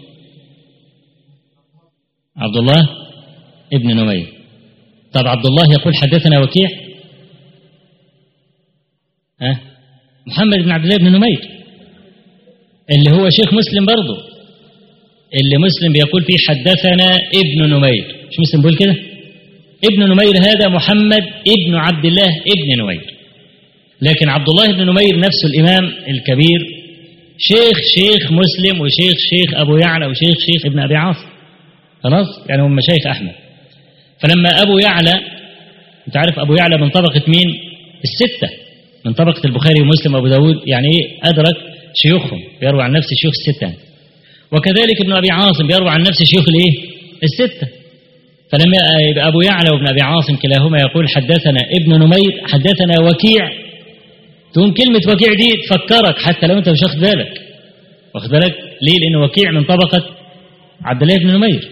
عبد الله ابن نمير طب عبد الله يقول حدثنا وكيع ها محمد بن عبد الله بن نمير اللي هو شيخ مسلم برضه اللي مسلم بيقول فيه حدثنا ابن نمير مش مسلم بيقول كده ابن نمير هذا محمد ابن عبد الله ابن نمير لكن عبد الله بن نمير نفسه الإمام الكبير شيخ شيخ مسلم وشيخ شيخ أبو يعلى وشيخ شيخ ابن أبي عاصم خلاص يعني هم مشايخ أحمد فلما أبو يعلى أنت عارف أبو يعلى من طبقة مين الستة من طبقة البخاري ومسلم وأبو داود يعني إيه أدرك شيوخهم بيروي عن نفس شيوخ الستة وكذلك ابن أبي عاصم بيروي عن نفس شيوخ الإيه الستة فلما يبقى أبو يعلى وابن أبي عاصم كلاهما يقول حدثنا ابن نمير حدثنا وكيع تقوم كلمة وكيع دي تفكرك حتى لو أنت مش واخد بالك واخد بالك ليه لأن وكيع من طبقة عبد الله بن نمير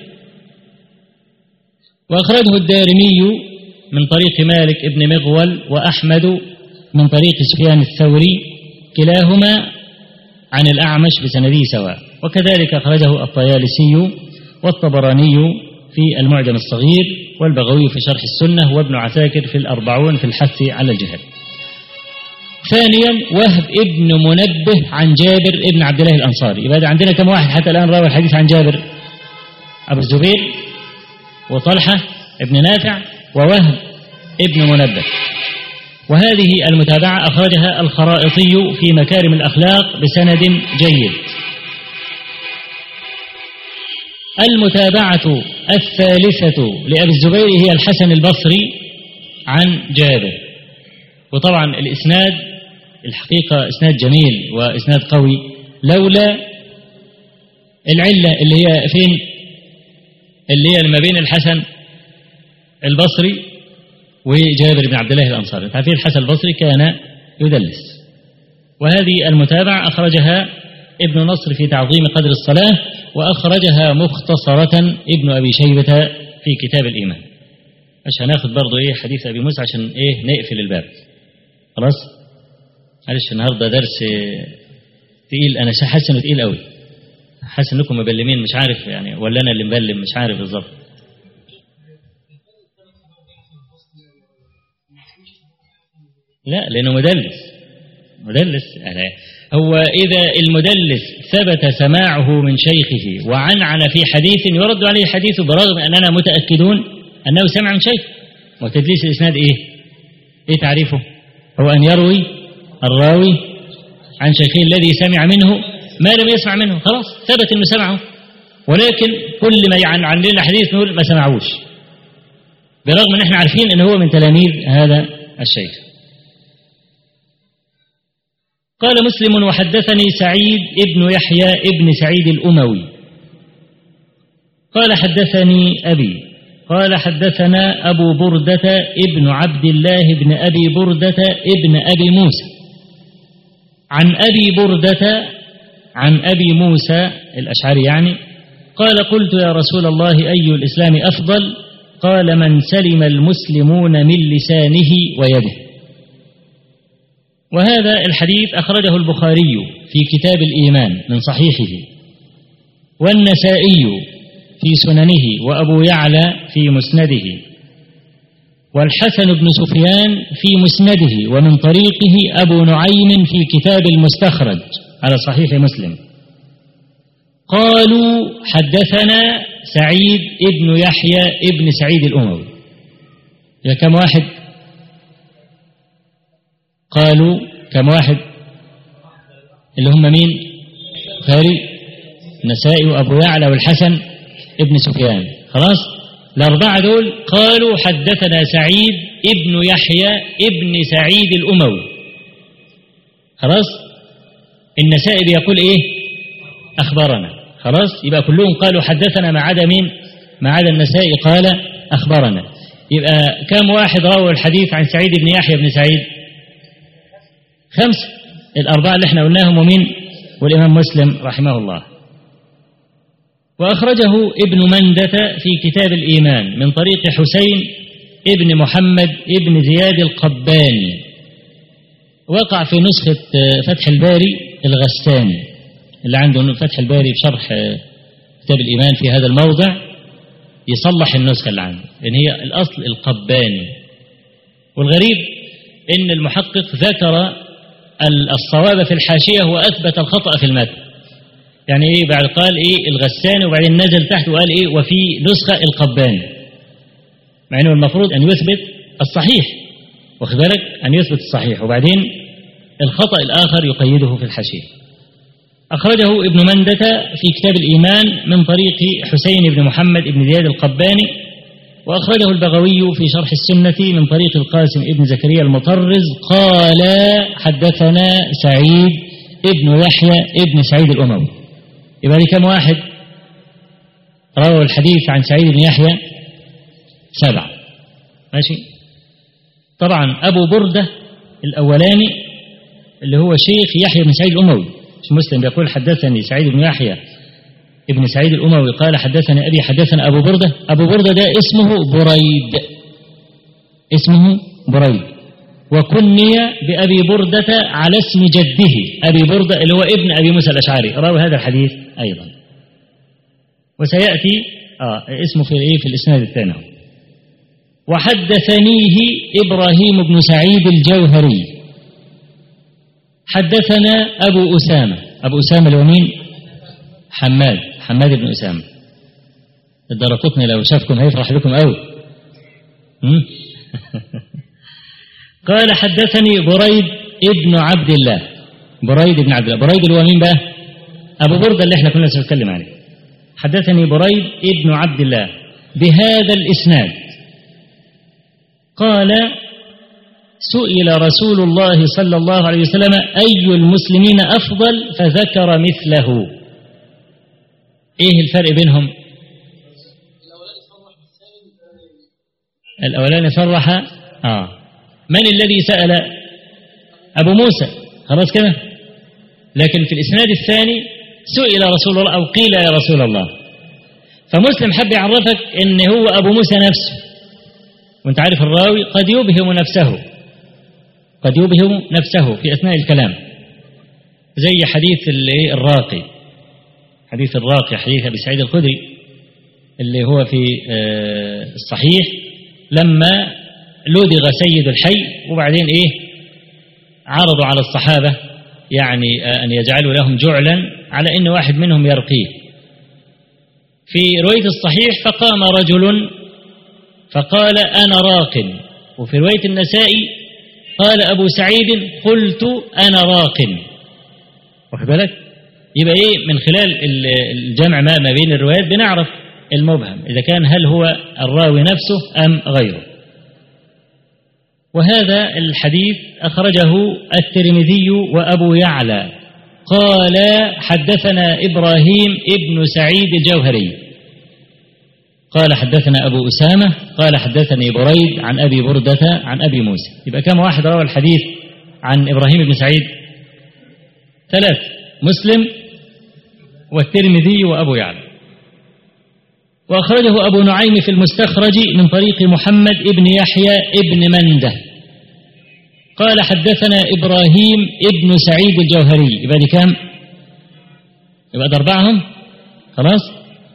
وأخرجه الدارمي من طريق مالك ابن مغول وأحمد من طريق سفيان الثوري كلاهما عن الأعمش بسنده سواء وكذلك أخرجه الطيالسي والطبراني في المعجم الصغير والبغوي في شرح السنة وابن عساكر في الأربعون في الحث على الجهاد ثانيا وهب ابن منبه عن جابر ابن عبد الله الأنصاري يبقى عندنا كم واحد حتى الآن راوي الحديث عن جابر أبو الزبير وطلحة ابن نافع ووهب ابن منبه وهذه المتابعة أخرجها الخرائطي في مكارم الأخلاق بسند جيد المتابعة الثالثة لأبي الزبير هي الحسن البصري عن جابر وطبعا الإسناد الحقيقة إسناد جميل وإسناد قوي لولا العلة اللي هي فين اللي هي ما بين الحسن البصري وجابر بن عبد الله الأنصاري عارفين الحسن البصري كان يدلس وهذه المتابعة أخرجها ابن نصر في تعظيم قدر الصلاة وأخرجها مختصرة ابن أبي شيبة في كتاب الإيمان مش هناخد برضه إيه حديث أبي موسى عشان إيه نقفل الباب خلاص معلش النهارده درس تقيل أنا حاسس إنه تقيل قوي حاسس إنكم مبلمين مش عارف يعني ولا أنا اللي مبلم مش عارف بالظبط لا لأنه مدلس مدلس يعني هو إذا المدلس ثبت سماعه من شيخه وعنعن في حديث يرد عليه حديثه برغم أننا متأكدون أنه سمع من شيخ وتدليس الإسناد إيه؟ إيه تعريفه؟ هو أن يروي الراوي عن شيخه الذي سمع منه ما لم يسمع منه خلاص ثبت أنه سمعه ولكن كل ما يعن عن لنا حديث نقول ما سمعوش برغم ان احنا عارفين ان هو من تلاميذ هذا الشيخ قال مسلم وحدثني سعيد ابن يحيى ابن سعيد الأموي قال حدثني أبي قال حدثنا أبو بردة ابن عبد الله بن أبي بردة ابن أبي موسى عن أبي بردة عن أبي موسى الأشعري يعني قال قلت يا رسول الله أي الإسلام أفضل قال من سلم المسلمون من لسانه ويده وهذا الحديث أخرجه البخاري في كتاب الإيمان من صحيحه والنسائي في سننه وأبو يعلى في مسنده والحسن بن سفيان في مسنده ومن طريقه أبو نعيم في كتاب المستخرج على صحيح مسلم قالوا حدثنا سعيد ابن يحيى ابن سعيد الأموي يا كم واحد قالوا كم واحد اللي هم مين خاري النسائي وأبو يعلى والحسن ابن سفيان خلاص الأربعة دول قالوا حدثنا سعيد ابن يحيى ابن سعيد الأموي خلاص النسائي بيقول إيه أخبرنا خلاص يبقى كلهم قالوا حدثنا ما عدا مين ما عدا النسائي قال أخبرنا يبقى كم واحد روى الحديث عن سعيد بن يحيى بن سعيد خمسة الأربعة اللي احنا قلناهم ومين والإمام مسلم رحمه الله وأخرجه ابن مندة في كتاب الإيمان من طريق حسين ابن محمد ابن زياد القباني وقع في نسخة فتح الباري الغساني اللي عنده فتح الباري في شرح كتاب الإيمان في هذا الموضع يصلح النسخة اللي عنده لأن هي الأصل القباني والغريب إن المحقق ذكر الصواب في الحاشية وأثبت الخطأ في المتن يعني إيه بعد قال إيه الغساني وبعدين نزل تحت وقال إيه وفي نسخة القباني مع إنه المفروض أن يثبت الصحيح واخد بالك أن يثبت الصحيح وبعدين الخطأ الآخر يقيده في الحاشية أخرجه ابن مندة في كتاب الإيمان من طريق حسين بن محمد بن زياد القباني وأخرجه البغوي في شرح السنة من طريق القاسم ابن زكريا المطرز قال حدثنا سعيد ابن يحيى ابن سعيد الأموي يبقى لي كم واحد روى الحديث عن سعيد بن يحيى سبعة ماشي طبعا أبو بردة الأولاني اللي هو شيخ يحيى بن سعيد الأموي مش مسلم بيقول حدثني سعيد بن يحيى ابن سعيد الأموي قال حدثني أبي حدثنا أبو بردة أبو بردة ده اسمه بريد اسمه بريد وكني بأبي بردة على اسم جده أبي بردة اللي هو ابن أبي موسى الأشعري راوي هذا الحديث أيضا وسيأتي آه اسمه في إيه في الإسناد الثاني وحدثنيه إبراهيم بن سعيد الجوهري حدثنا أبو أسامة أبو أسامة اليمين حماد حماد بن أسامة الدرقطني لو شافكم هيفرح بكم قوي قال حدثني بريد ابن عبد الله بريد بن عبد الله بريد اللي هو مين بقى أبو بردة اللي احنا كنا بنتكلم عليه حدثني بريد ابن عبد الله بهذا الإسناد قال سئل رسول الله صلى الله عليه وسلم أي المسلمين أفضل فذكر مثله إيه الفرق بينهم الأولاني صرح آه من الذي سأل أبو موسى خلاص كده لكن في الإسناد الثاني سئل رسول الله أو قيل يا رسول الله فمسلم حب يعرفك إن هو أبو موسى نفسه وانت عارف الراوي قد يبهم نفسه قد يبهم نفسه في أثناء الكلام زي حديث الراقي حديث الراقي حديث أبي سعيد الخدري اللي هو في الصحيح لما لدغ سيد الحي وبعدين إيه عرضوا على الصحابة يعني أن يجعلوا لهم جعلا على أن واحد منهم يرقيه في رواية الصحيح فقام رجل فقال أنا راق وفي رواية النسائي قال أبو سعيد قلت أنا راق واخد بالك يبقى إيه من خلال الجمع ما ما بين الروايات بنعرف المبهم إذا كان هل هو الراوي نفسه أم غيره وهذا الحديث أخرجه الترمذي وأبو يعلى قال حدثنا إبراهيم ابن سعيد الجوهري قال حدثنا أبو أسامة قال حدثني بريد عن أبي بردة عن أبي موسى يبقى كم واحد روى الحديث عن إبراهيم بن سعيد ثلاث مسلم والترمذي وأبو يعلى وأخرجه أبو نعيم في المستخرج من طريق محمد ابن يحيى ابن منده قال حدثنا إبراهيم ابن سعيد الجوهري يبقى دي كام يبقى ده أربعهم خلاص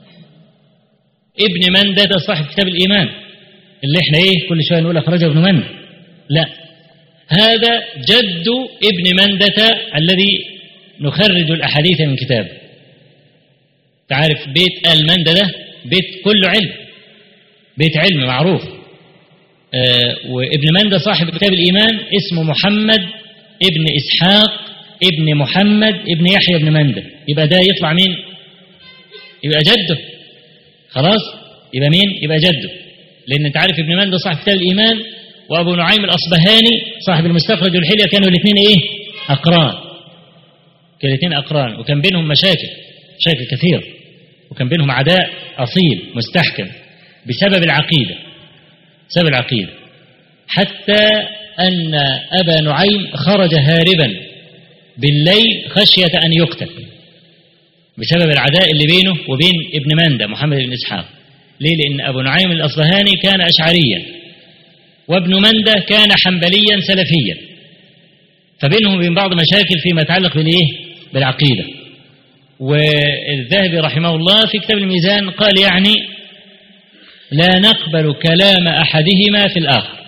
ابن منده ده صاحب كتاب الإيمان اللي احنا ايه كل شوية نقول أخرجه ابن منده لا هذا جد ابن مندة الذي نخرج الأحاديث من كتابه تعرف بيت آل مندة ده بيت كله علم بيت علم معروف آه وابن مندة صاحب كتاب الإيمان اسمه محمد ابن إسحاق ابن محمد ابن يحيى بن مندة يبقى ده يطلع مين يبقى جده خلاص يبقى مين يبقى جده لأن أنت عارف ابن مندة صاحب كتاب الإيمان وأبو نعيم الأصبهاني صاحب المستخرج والحلية كانوا الاثنين إيه أقران كانوا الاثنين أقران وكان بينهم مشاكل مشاكل كثيرة وكان بينهم عداء أصيل مستحكم بسبب العقيدة بسبب العقيدة حتى أن أبا نعيم خرج هاربا بالليل خشية أن يقتل بسبب العداء اللي بينه وبين ابن مندة محمد بن إسحاق ليه لأن أبو نعيم الأصبهاني كان أشعريا وابن مندة كان حنبليا سلفيا فبينهم وبين بعض مشاكل فيما يتعلق بالإيه بالعقيدة والذهبي رحمه الله في كتاب الميزان قال يعني لا نقبل كلام أحدهما في الآخر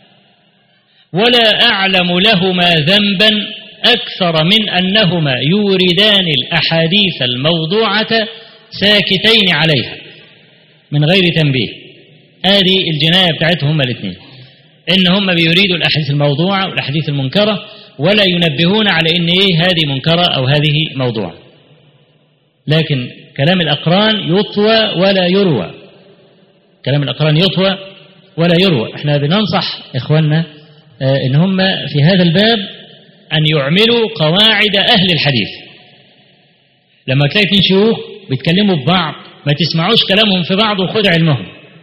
ولا أعلم لهما ذنبا أكثر من أنهما يوردان الأحاديث الموضوعة ساكتين عليها من غير تنبيه هذه الجناية بتاعتهم هما الاثنين إن هم بيريدوا الأحاديث الموضوعة والأحاديث المنكرة ولا ينبهون على إن إيه هذه منكرة أو هذه موضوعة لكن كلام الأقران يطوى ولا يروى كلام الأقران يطوى ولا يروى احنا بننصح إخواننا اه إن هم في هذا الباب أن يعملوا قواعد أهل الحديث لما تلاقي اثنين شيوخ بيتكلموا ببعض ما تسمعوش كلامهم في بعض وخد علمهم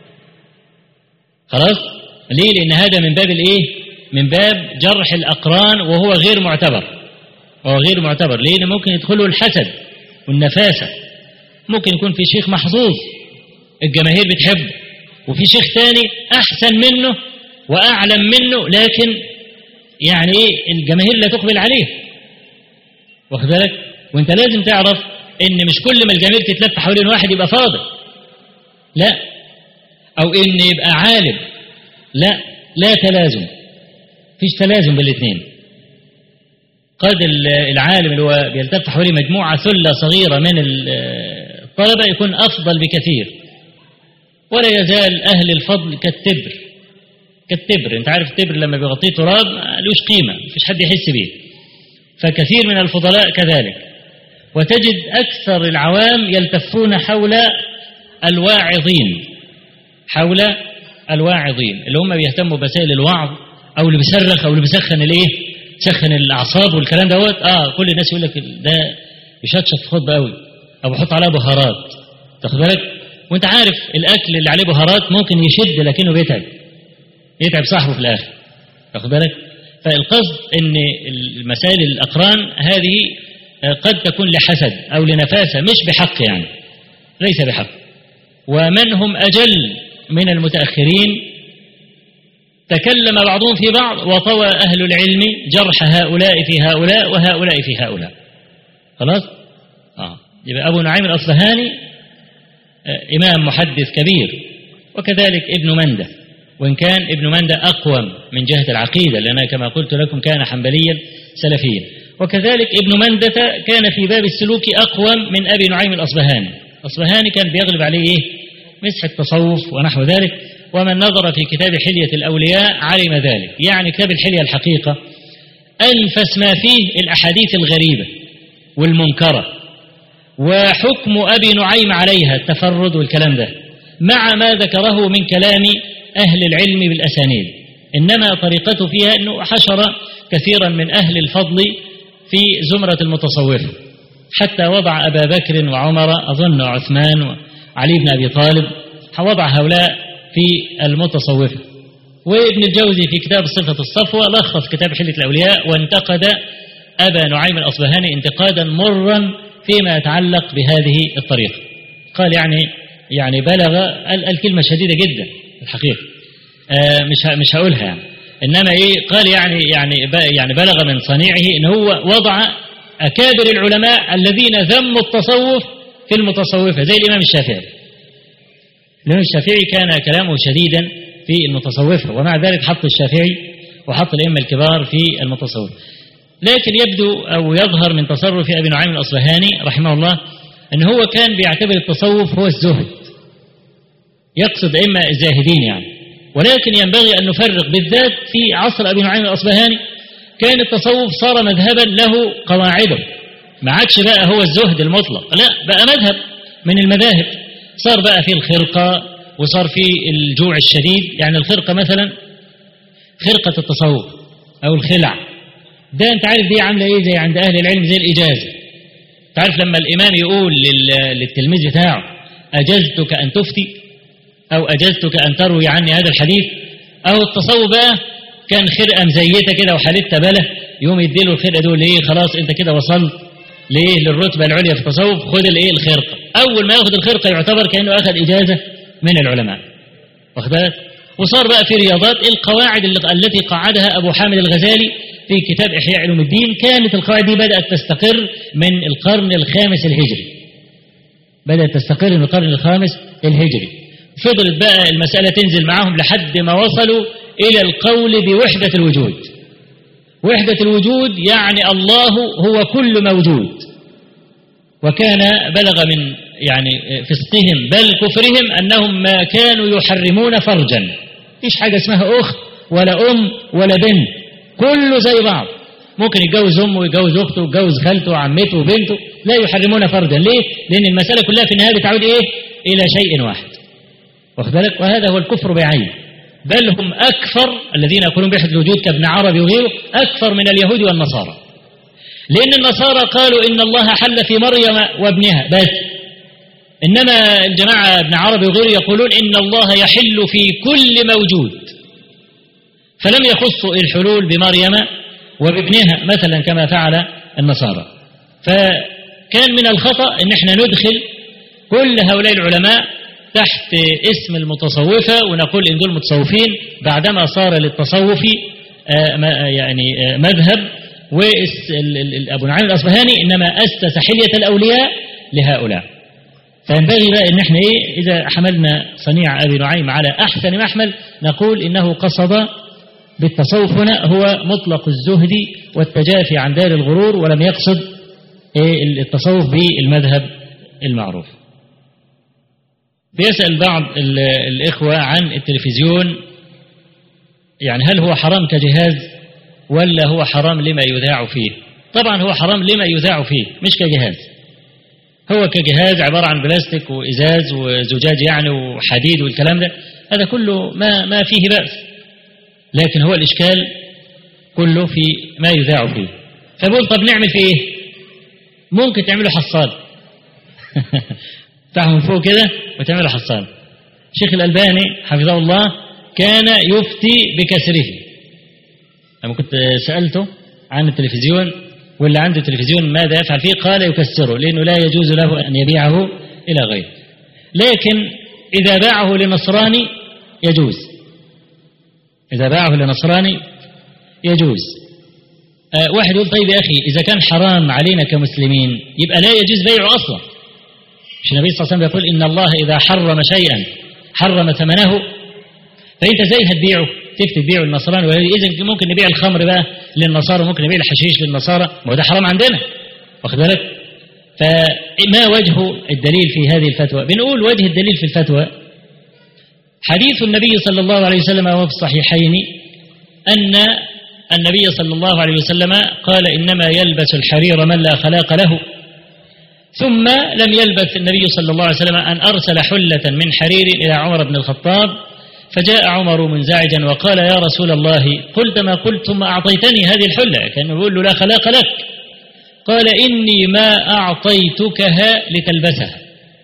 خلاص ليه لأن هذا من باب الإيه من باب جرح الأقران وهو غير معتبر وهو غير معتبر ليه لأن ممكن يدخله الحسد والنفاسة ممكن يكون في شيخ محظوظ الجماهير بتحبه وفي شيخ تاني أحسن منه وأعلم منه لكن يعني إيه الجماهير لا تقبل عليه واخد بالك وانت لازم تعرف ان مش كل ما الجماهير تتلف حوالين واحد يبقى فاضل لا او ان يبقى عالم لا لا تلازم فيش تلازم بالاثنين قد العالم اللي هو بيلتف حوالين مجموعة ثلة صغيرة من الطلبة يكون أفضل بكثير ولا يزال أهل الفضل كالتبر كالتبر انت عارف التبر لما بيغطيه تراب لوش قيمة مفيش حد يحس بيه فكثير من الفضلاء كذلك وتجد أكثر العوام يلتفون حول الواعظين حول الواعظين اللي هم بيهتموا بمسائل الوعظ أو اللي بيصرخ أو اللي بيسخن الايه سخن الأعصاب والكلام دوت اه كل الناس يقول لك ده يشطشط خطبة قوي أو بيحط عليها بهارات تاخد بالك وانت عارف الأكل اللي عليه بهارات ممكن يشد لكنه بيتعب يتعب صاحبه في الآخر تاخد بالك فالقصد ان المسائل الأقران هذه قد تكون لحسد أو لنفاسة مش بحق يعني ليس بحق ومن هم أجل من المتأخرين تكلم بعضهم في بعض وطوى أهل العلم جرح هؤلاء في هؤلاء وهؤلاء في هؤلاء خلاص آه. يبقى أبو نعيم الأصفهاني آه إمام محدث كبير وكذلك ابن منده وإن كان ابن منده أقوم من جهة العقيدة لأنه كما قلت لكم كان حنبليا سلفيا وكذلك ابن مندة كان في باب السلوك أقوم من أبي نعيم الأصبهاني الأصبهاني كان بيغلب عليه إيه؟ مسح التصوف ونحو ذلك ومن نظر في كتاب حلية الأولياء علم ذلك يعني كتاب الحلية الحقيقة أنفس ما فيه الأحاديث الغريبة والمنكرة وحكم أبي نعيم عليها التفرد والكلام ده مع ما ذكره من كلام أهل العلم بالأسانيد إنما طريقته فيها أنه حشر كثيرا من أهل الفضل في زمرة المتصوفة حتى وضع أبا بكر وعمر أظن عثمان وعلي بن أبي طالب وضع هؤلاء في المتصوفة وابن الجوزي في كتاب صفة الصفوة لخص كتاب حلة الأولياء وانتقد أبا نعيم الأصبهاني انتقادا مرا فيما يتعلق بهذه الطريقة قال يعني يعني بلغ الكلمة شديدة جدا الحقيقة آه مش مش هقولها يعني انما ايه قال يعني يعني يعني بلغ من صنيعه ان هو وضع اكابر العلماء الذين ذموا التصوف في المتصوفه زي الامام الشافعي الامام الشافعي كان كلامه شديدا في المتصوفه ومع ذلك حط الشافعي وحط الائمه الكبار في المتصوف لكن يبدو او يظهر من تصرف ابي نعيم الاصبهاني رحمه الله ان هو كان بيعتبر التصوف هو الزهد يقصد ائمه الزاهدين يعني ولكن ينبغي أن نفرق بالذات في عصر أبي نعيم الأصبهاني كان التصوف صار مذهبا له قواعده ما عادش بقى هو الزهد المطلق لا بقى مذهب من المذاهب صار بقى في الخرقة وصار في الجوع الشديد يعني الخرقة مثلا خرقة التصوف أو الخلع ده أنت عارف دي عاملة إيه زي عند أهل العلم زي الإجازة تعرف لما الإمام يقول للتلميذ بتاعه أجزتك أن تفتي أو أجزتك أن تروي عني هذا الحديث أو التصوف بقى كان خرقة مزيتة كده وحالتها بله يوم يديله الخرقة دول ليه خلاص أنت كده وصلت ليه للرتبة العليا في التصوف خد الايه الخرقة أول ما ياخد الخرقة يعتبر كأنه أخذ إجازة من العلماء واخد بالك وصار بقى في رياضات القواعد التي قعدها أبو حامد الغزالي في كتاب إحياء علوم الدين كانت القواعد دي بدأت تستقر من القرن الخامس الهجري بدأت تستقر من القرن الخامس الهجري فضلت بقى المسألة تنزل معهم لحد ما وصلوا إلى القول بوحدة الوجود وحدة الوجود يعني الله هو كل موجود وكان بلغ من يعني فسقهم بل كفرهم أنهم ما كانوا يحرمون فرجا مفيش حاجة اسمها أخت ولا أم ولا بنت كله زي بعض ممكن يتجوز أمه ويتجوز أخته ويتجوز خالته وعمته وبنته لا يحرمون فرجا ليه؟ لأن المسألة كلها في النهاية بتعود إيه؟ إلى شيء واحد واخد بالك وهذا هو الكفر بعينه بل هم أكثر الذين يقولون بوحدة الوجود كابن عربي وغيره أكثر من اليهود والنصارى لأن النصارى قالوا إن الله حل في مريم وابنها بس إنما الجماعة ابن عربي وغيره يقولون إن الله يحل في كل موجود فلم يخصوا الحلول بمريم وبابنها مثلا كما فعل النصارى فكان من الخطأ أن احنا ندخل كل هؤلاء العلماء تحت اسم المتصوفة ونقول إن دول متصوفين بعدما صار للتصوف يعني مذهب وأبو نعيم الأصبهاني إنما أسس حلية الأولياء لهؤلاء فينبغي بقى إن احنا إيه إذا حملنا صنيع أبي نعيم على أحسن محمل نقول إنه قصد بالتصوف هنا هو مطلق الزهد والتجافي عن دار الغرور ولم يقصد التصوف بالمذهب المعروف بيسأل بعض الإخوة عن التلفزيون يعني هل هو حرام كجهاز ولا هو حرام لما يذاع فيه طبعا هو حرام لما يذاع فيه مش كجهاز هو كجهاز عبارة عن بلاستيك وإزاز وزجاج يعني وحديد والكلام ده هذا كله ما, ما فيه بأس لكن هو الإشكال كله في ما يذاع فيه فبقول طب نعمل فيه إيه ممكن تعمله حصال تفتحه من فوق كده وتعمله حصان الشيخ الألباني حفظه الله كان يفتي بكسره لما كنت سألته عن التلفزيون واللي عنده تلفزيون ماذا يفعل فيه قال يكسره لأنه لا يجوز له أن يبيعه إلى غيره لكن إذا باعه لنصراني يجوز إذا باعه لنصراني يجوز أه واحد يقول طيب يا أخي إذا كان حرام علينا كمسلمين يبقى لا يجوز بيعه أصلا مش النبي صلى الله عليه وسلم يقول إن الله إذا حرم شيئا حرم ثمنه فأنت زي هتبيعه كيف تبيعه للنصارى إذا ممكن نبيع الخمر بقى للنصارى ممكن نبيع الحشيش للنصارى ما هو ده حرام عندنا واخد بالك فما وجه الدليل في هذه الفتوى بنقول وجه الدليل في الفتوى حديث النبي صلى الله عليه وسلم وفي الصحيحين أن النبي صلى الله عليه وسلم قال إنما يلبس الحرير من لا خلاق له ثم لم يلبث النبي صلى الله عليه وسلم أن أرسل حلة من حرير إلى عمر بن الخطاب فجاء عمر منزعجا وقال يا رسول الله قلت ما قلت ثم أعطيتني هذه الحلة كان يقول له لا خلاق لك قال إني ما أعطيتكها لتلبسها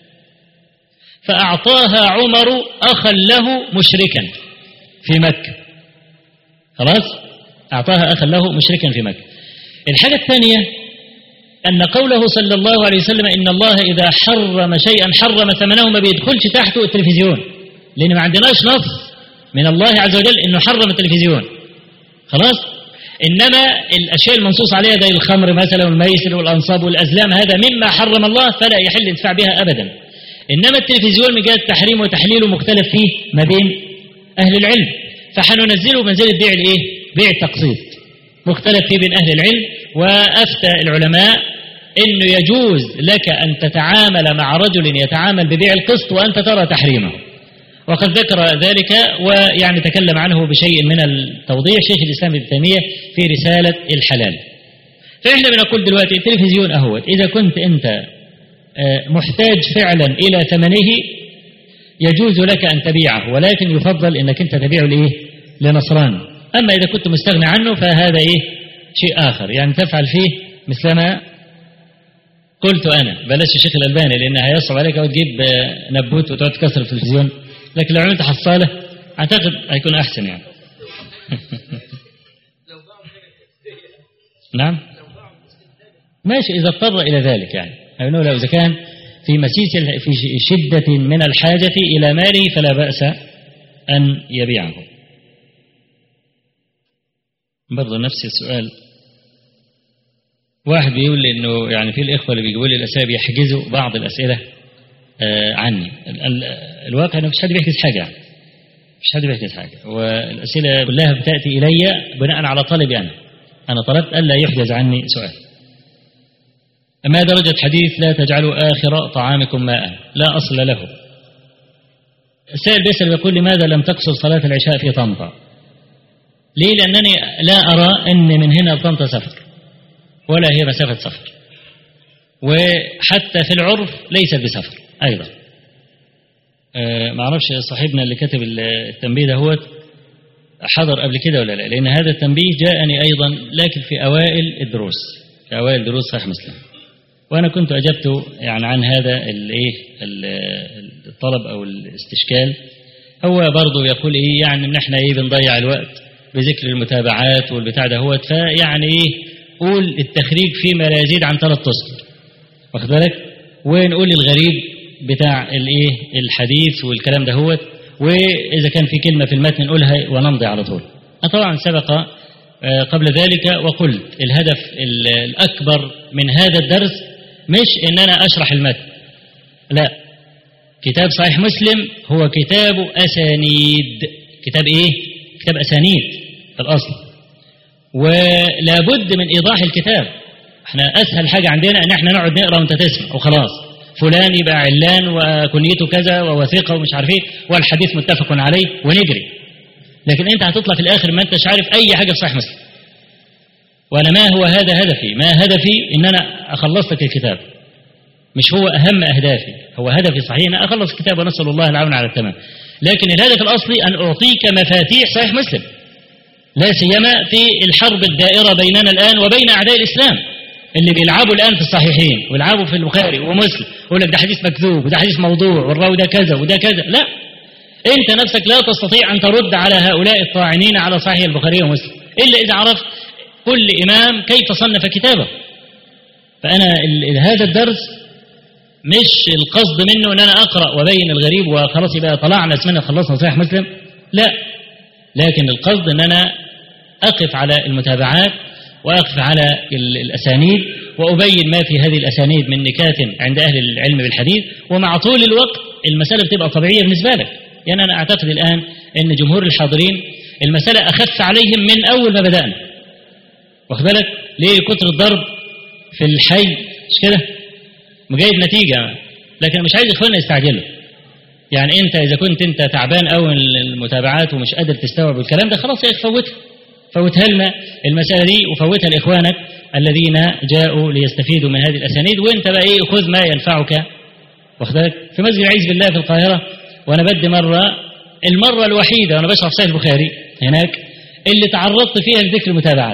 فأعطاها عمر أخا له مشركا في مكة خلاص أعطاها أخا له مشركا في مكة الحاجة الثانية أن قوله صلى الله عليه وسلم إن الله إذا حرم شيئا حرم ثمنه ما بيدخلش تحته التلفزيون لأن ما عندناش نص من الله عز وجل إنه حرم التلفزيون خلاص إنما الأشياء المنصوص عليها زي الخمر مثلا والميسر والأنصاب والأزلام هذا مما حرم الله فلا يحل الانتفاع بها أبدا إنما التلفزيون من جهة تحريمه وتحليله مختلف فيه ما بين أهل العلم فحننزله منزلة بيع الإيه؟ بيع التقسيط مختلف فيه بين أهل العلم وأفتى العلماء أنه يجوز لك أن تتعامل مع رجل يتعامل ببيع القسط وأنت ترى تحريمه وقد ذكر ذلك ويعني تكلم عنه بشيء من التوضيح شيخ الإسلام ابن تيمية في رسالة الحلال فإحنا بنقول دلوقتي التلفزيون أهوت إذا كنت أنت محتاج فعلا إلى ثمنه يجوز لك أن تبيعه ولكن يفضل أنك أنت تبيعه لإيه؟ لنصران أما إذا كنت مستغني عنه فهذا إيه؟ شيء آخر يعني تفعل فيه مثلما قلت أنا بلاش الشيخ الألباني لأن هيصعب عليك وتجيب نبوت وتقعد تكسر التلفزيون لكن لو عملت حصالة أعتقد هيكون أحسن يعني نعم ماشي إذا اضطر إلى ذلك يعني يعني لو إذا كان في مسيس في شدة من الحاجة إلى ماله فلا بأس أن يبيعه برضه نفس السؤال واحد بيقول لي انه يعني في الاخوه اللي بيجيبوا لي الاسئله بيحجزوا بعض الاسئله آه عني الواقع انه مفيش حد بيحجز حاجه يعني مفيش حد بيحجز حاجه والاسئله كلها بتاتي الي بناء على طلبي انا انا طلبت الا يحجز عني سؤال ما درجة حديث لا تجعلوا آخر طعامكم ماء لا أصل له السائل بيسأل يقول لماذا لم تقصر صلاة العشاء في طنطا ليه لأنني لا أرى أن من هنا لطنطا سفر ولا هي مسافة سفر وحتى في العرف ليست بسفر أيضا أه ما أعرفش صاحبنا اللي كتب التنبيه ده هو حضر قبل كده ولا لا لأن هذا التنبيه جاءني أيضا لكن في أوائل الدروس في أوائل دروس صحيح مسلم وأنا كنت أجبت يعني عن هذا الإيه الطلب أو الاستشكال هو برضه يقول إيه يعني إن إحنا إيه بنضيع الوقت بذكر المتابعات والبتاع ده هو فيعني إيه قول التخريج فيما لا يزيد عن ثلاث أسطر واخد بالك ونقول الغريب بتاع الإيه الحديث والكلام ده هو وإذا كان في كلمة في المتن نقولها ونمضي على طول طبعا سبق قبل ذلك وقلت الهدف الأكبر من هذا الدرس مش ان انا اشرح المتن لا كتاب صحيح مسلم هو كتاب اسانيد كتاب ايه كتاب اسانيد في الاصل ولا بد من ايضاح الكتاب احنا اسهل حاجه عندنا ان احنا نقعد نقرا وانت تسمع وخلاص فلان يبقى علان وكنيته كذا ووثيقه ومش عارف ايه والحديث متفق عليه ونجري لكن انت هتطلع في الاخر ما انتش عارف اي حاجه في صحيح مسلم وانا ما هو هذا هدفي ما هدفي ان انا اخلص لك الكتاب مش هو اهم اهدافي هو هدفي صحيح ان اخلص الكتاب ونسال الله العون على التمام لكن الهدف الاصلي ان اعطيك مفاتيح صحيح مسلم لا سيما في الحرب الدائره بيننا الان وبين اعداء الاسلام اللي بيلعبوا الان في الصحيحين ويلعبوا في البخاري ومسلم يقول لك ده حديث مكذوب وده حديث موضوع والراوي ده كذا وده كذا لا انت نفسك لا تستطيع ان ترد على هؤلاء الطاعنين على صحيح البخاري ومسلم الا اذا عرفت كل إمام كيف صنف كتابه فأنا هذا الدرس مش القصد منه أن أنا أقرأ وبين الغريب وخلاص يبقى طلعنا اسمنا خلصنا صحيح مسلم لا لكن القصد أن أنا أقف على المتابعات وأقف على الأسانيد وأبين ما في هذه الأسانيد من نكات عند أهل العلم بالحديث ومع طول الوقت المسألة بتبقى طبيعية بالنسبة لك يعني أنا أعتقد الآن أن جمهور الحاضرين المسألة أخف عليهم من أول ما بدأنا واخد بالك ليه كتر الضرب في الحي مش كده مجايب نتيجه لكن مش عايز اخواننا يستعجلوا يعني انت اذا كنت انت تعبان قوي من المتابعات ومش قادر تستوعب الكلام ده خلاص يا اخي فوتها فوتها لنا المسألة دي وفوتها لإخوانك الذين جاءوا ليستفيدوا من هذه الأسانيد وانت بقى ايه خذ ما ينفعك واخد بالك في مسجد العز بالله في القاهرة وانا بدي مرة المرة الوحيدة وانا بشرح صحيح البخاري هناك اللي تعرضت فيها لذكر المتابعات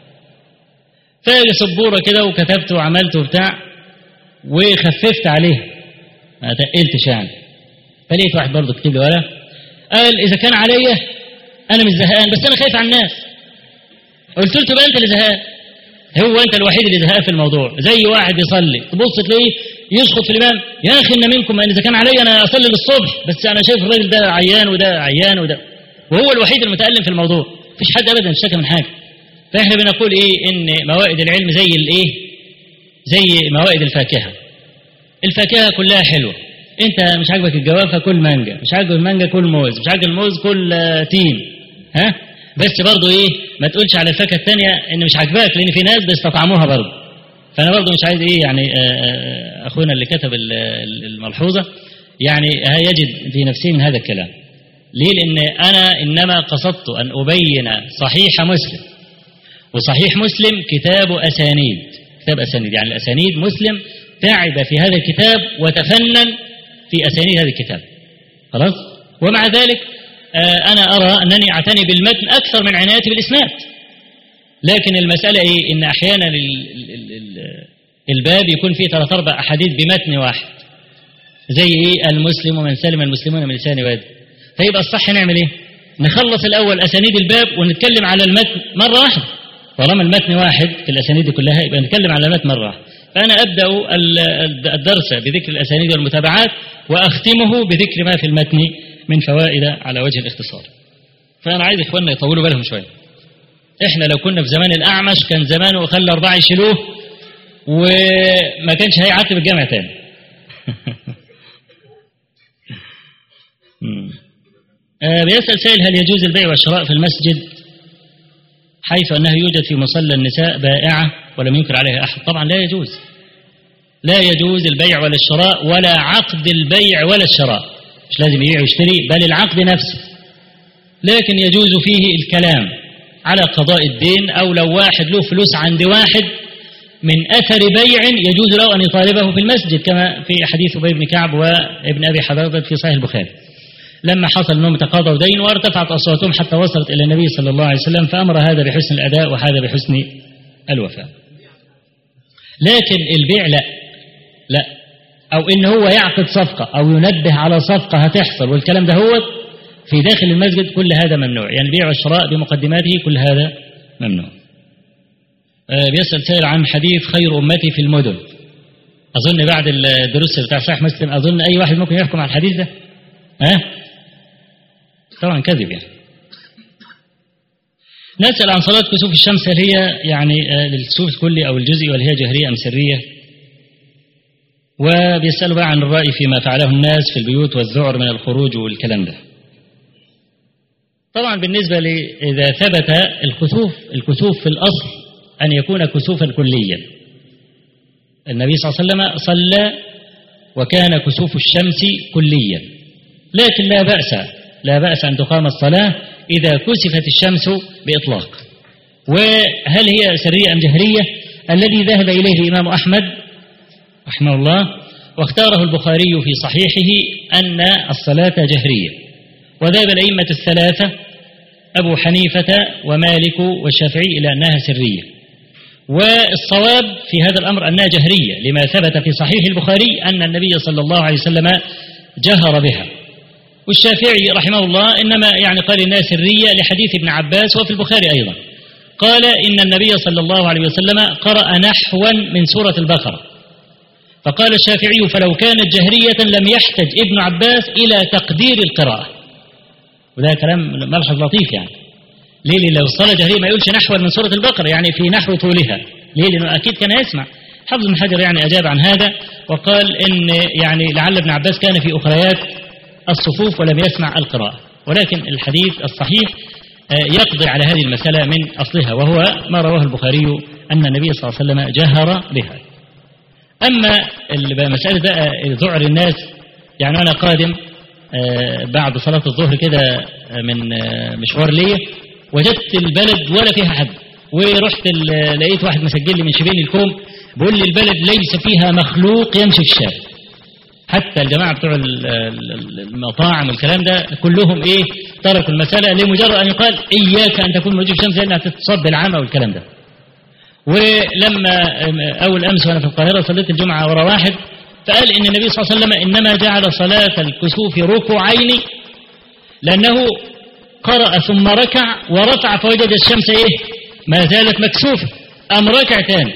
فاجي سبورة كده وكتبت وعملت وبتاع وخففت عليه ما تقلتش يعني فلقيت واحد برضه كتب لي ورقه قال اذا كان عليا انا مش زهقان بس انا خايف على الناس قلت له تبقى انت اللي زهقان هو انت الوحيد اللي زهقان في الموضوع زي واحد يصلي تبص تلاقيه يشخط في الامام يا اخي ان منكم ان اذا كان عليا انا اصلي للصبح بس انا شايف الراجل ده عيان وده عيان وده وهو الوحيد المتالم في الموضوع مفيش حد ابدا اشتكى من حاجه فاحنا بنقول ايه ان موائد العلم زي الايه زي موائد الفاكهه الفاكهه كلها حلوه انت مش عاجبك الجوافه كل مانجا مش عاجبك المانجا كل موز مش عاجبك الموز كل آه، تين ها بس برضه ايه ما تقولش على الفاكهه الثانيه ان مش عاجباك لان في ناس بيستطعموها برضه فانا برضه مش عايز ايه يعني آه، آه، اخونا اللي كتب ال- ال- الملحوظه يعني يجد في نفسه من هذا الكلام ليه لان انا انما قصدت ان ابين صحيح مسلم وصحيح مسلم كتاب اسانيد كتاب اسانيد يعني الاسانيد مسلم تعب في هذا الكتاب وتفنن في اسانيد هذا الكتاب خلاص ومع ذلك آه، انا ارى انني اعتني بالمتن اكثر من عنايتي بالاسناد لكن المساله ايه ان احيانا ال- ال- ال- ال- الباب يكون فيه ثلاث اربع احاديث بمتن واحد زي ايه المسلم ومن سلم المسلمون من لسان ويده فيبقى الصح نعمل ايه نخلص الاول اسانيد الباب ونتكلم على المتن مره واحده طالما المتن واحد في الاسانيد دي كلها يبقى نتكلم على المتن مره واحده فانا ابدا ال- الدرس بذكر الاسانيد والمتابعات واختمه بذكر ما في المتن من فوائد على وجه الاختصار فانا عايز اخواننا يطولوا بالهم شويه احنا لو كنا في زمان الاعمش كان زمانه خلى اربعه يشيلوه وما كانش هيعتب الجامع تاني مم. آه، بيسأل سائل هل يجوز البيع والشراء في المسجد حيث أنه يوجد في مصلى النساء بائعة ولم ينكر عليها أحد طبعا لا يجوز لا يجوز البيع ولا الشراء ولا عقد البيع ولا الشراء مش لازم يبيع ويشتري بل العقد نفسه لكن يجوز فيه الكلام على قضاء الدين أو لو واحد له فلوس عند واحد من أثر بيع يجوز له أن يطالبه في المسجد كما في حديث أبي بن كعب وابن أبي حضرتك في صحيح البخاري لما حصل أنهم تقاضوا دين وارتفعت أصواتهم حتى وصلت إلى النبي صلى الله عليه وسلم فأمر هذا بحسن الأداء وهذا بحسن الوفاء لكن البيع لا لا أو إن هو يعقد صفقة أو ينبه على صفقة هتحصل والكلام ده هو في داخل المسجد كل هذا ممنوع يعني البيع والشراء بمقدماته كل هذا ممنوع آه، بيسأل سائل عن حديث خير أمتي في المدن أظن بعد الدروس بتاع صحيح مسلم أظن أي واحد ممكن يحكم على الحديث ده ها طبعا كذب يعني نسأل عن صلاة كسوف الشمس هل هي يعني آه، للكسوف الكلي أو الجزئي ولا هي جهرية أم سرية وبيسألوا بقى عن الرأي فيما فعله الناس في البيوت والذعر من الخروج والكلام ده طبعا بالنسبة لي إذا ثبت الكسوف الكسوف في الأصل أن يكون كسوفا كليا النبي صلى الله عليه وسلم صلى وكان كسوف الشمس كليا لكن لا بأس لا بأس أن تقام الصلاة إذا كسفت الشمس بإطلاق وهل هي سرية أم جهرية الذي ذهب إليه الإمام أحمد رحمه الله واختاره البخاري في صحيحه أن الصلاة جهرية وذهب الأئمة الثلاثة أبو حنيفة ومالك والشافعي إلى أنها سرية والصواب في هذا الأمر أنها جهرية لما ثبت في صحيح البخاري أن النبي صلى الله عليه وسلم جهر بها والشافعي رحمه الله إنما يعني قال إنها سرية لحديث ابن عباس وفي البخاري أيضا قال إن النبي صلى الله عليه وسلم قرأ نحوا من سورة البقرة فقال الشافعي فلو كانت جهرية لم يحتج ابن عباس إلى تقدير القراءة وده كلام ملحظ لطيف يعني ليه لأن لو الصلاة جهرية ما يقولش نحوا من سورة البقرة يعني في نحو طولها ليه لأنه أكيد كان يسمع حافظ بن حجر يعني أجاب عن هذا وقال إن يعني لعل ابن عباس كان في أخريات الصفوف ولم يسمع القراءة ولكن الحديث الصحيح آه، يقضي على هذه المسألة من أصلها وهو ما رواه البخاري أن النبي صلى الله عليه وسلم جهر بها أما ال- بقى مسألة بقى ذعر الناس يعني أنا قادم آه، بعد صلاة الظهر كده آه، من آه، مشوار ليا وجدت البلد ولا فيها حد ورحت ال- لقيت واحد مسجل لي من شبين الكوم بيقول لي البلد ليس فيها مخلوق يمشي في الشارع حتى الجماعة بتوع ال- ال- المطاعم والكلام ده كلهم ايه تركوا المسألة لمجرد ان يقال اياك ان تكون موجود في الشمس لانها تتصاب بالعمى والكلام ده ولما اول امس وانا في القاهرة صليت الجمعة ورا واحد فقال ان النبي صلى الله عليه وسلم انما جعل صلاة الكسوف ركوعين لانه قرأ ثم ركع ورفع فوجد الشمس ايه ما زالت مكسوفة ام ركع تاني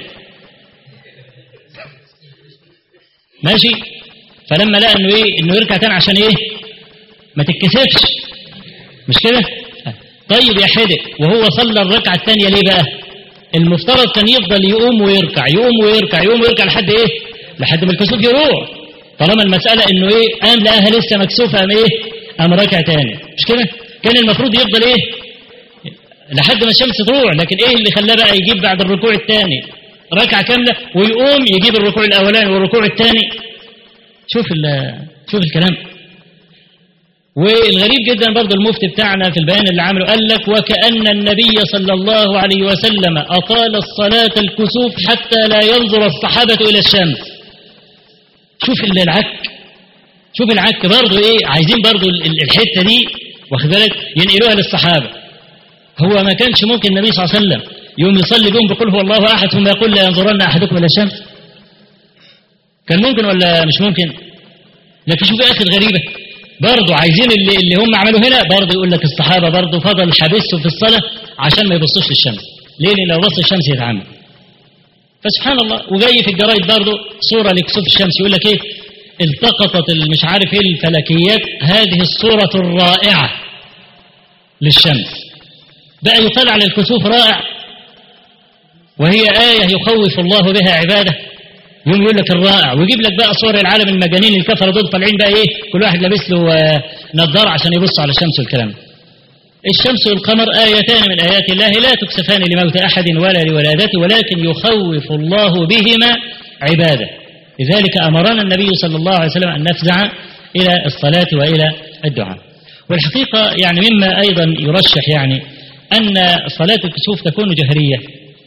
ماشي فلما لقى انه ايه انه يركع تاني عشان ايه ما تتكسفش مش كده طيب يا حدق وهو صلى الركعه الثانيه ليه بقى المفترض كان يفضل يقوم ويركع يقوم ويركع يقوم ويركع لحد ايه لحد ما الكسوف يروح طالما المساله انه ايه قام لقاها لسه مكسوفه قام ايه قام راكع تاني مش كده كان المفروض يفضل ايه لحد ما الشمس تروح لكن ايه اللي خلاه بقى يجيب بعد الركوع الثاني ركعه كامله ويقوم يجيب الركوع الاولاني والركوع الثاني شوف شوف الكلام والغريب جدا برضو المفتي بتاعنا في البيان اللي عمله قال لك وكأن النبي صلى الله عليه وسلم أطال الصلاة الكسوف حتى لا ينظر الصحابة إلى الشمس شوف العك شوف العك برضو إيه عايزين برضو الحتة دي واخد بالك ينقلوها للصحابة هو ما كانش ممكن النبي صلى الله عليه وسلم يوم يصلي بهم بقول هو الله أحد ثم يقول لا ينظرن أحدكم إلى الشمس كان ممكن ولا مش ممكن لكن شوف يا أخي الغريبة برضه عايزين اللي, اللي هم عملوا هنا برضه يقول لك الصحابة برضه فضل حبسهم في الصلاة عشان ما يبصوش للشمس ليه لأن لو بص الشمس يتعمل فسبحان الله وجاي في الجرايد برضه صورة لكسوف الشمس يقول لك ايه التقطت مش عارف ايه الفلكيات هذه الصورة الرائعة للشمس بقى يطلع على الكسوف رائع وهي آية يخوف الله بها عباده يوم يقول لك الرائع ويجيب لك بقى صور العالم المجانين الكفره دول طالعين بقى ايه كل واحد لابس له نظاره عشان يبص على الشمس والكلام الشمس والقمر آيتان من آيات الله لا تكسفان لموت أحد ولا لولادته ولكن يخوف الله بهما عباده لذلك أمرنا النبي صلى الله عليه وسلم أن نفزع إلى الصلاة وإلى الدعاء والحقيقة يعني مما أيضا يرشح يعني أن صلاة الكسوف تكون جهرية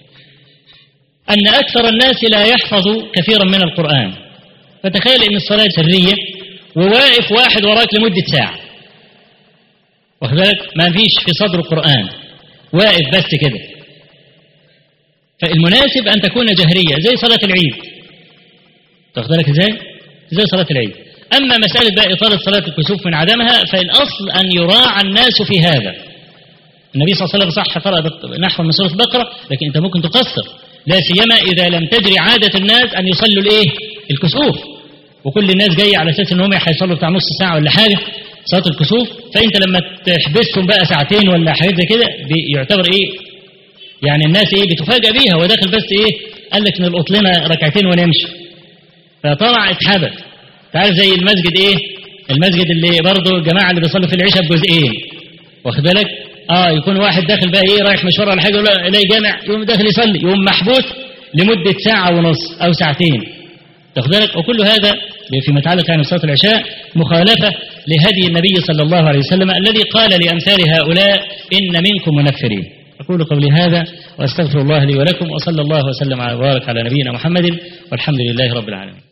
أن أكثر الناس لا يحفظ كثيرا من القرآن فتخيل أن الصلاة سرية وواقف واحد وراك لمدة ساعة واخد بالك ما فيش في صدر القرآن واقف بس كده فالمناسب أن تكون جهرية زي صلاة العيد تاخد بالك ازاي؟ زي صلاة العيد أما مسألة بقى إطالة صلاة الكسوف من عدمها فالأصل أن يراعى الناس في هذا النبي صلى الله عليه وسلم صح قرأ نحو من سورة البقرة لكن أنت ممكن تقصر لا سيما إذا لم تجري عادة الناس أن يصلوا الإيه؟ الكسوف وكل الناس جاية على أساس إن هم هيصلوا بتاع نص ساعة ولا حاجة صلاة الكسوف فأنت لما تحبسهم بقى ساعتين ولا حاجات زي كده يعتبر إيه؟ يعني الناس إيه بتفاجأ بيها وداخل بس إيه؟ قال لك نلقط لنا ركعتين ونمشي فطلع اتحبس تعرف زي المسجد إيه؟ المسجد اللي برضه الجماعة اللي بيصلوا في العشاء بجزئين واخد بالك؟ اه يكون واحد داخل بقى ايه رايح مشوار ولا حاجه يقول الاقي جامع يقوم داخل يصلي يقوم محبوس لمده ساعه ونص او ساعتين تاخد بالك وكل هذا فيما يتعلق يعني بصلاه العشاء مخالفه لهدي النبي صلى الله عليه وسلم الذي قال لامثال هؤلاء ان منكم منفرين اقول قولي هذا واستغفر الله لي ولكم وصلى الله وسلم وبارك على نبينا محمد والحمد لله رب العالمين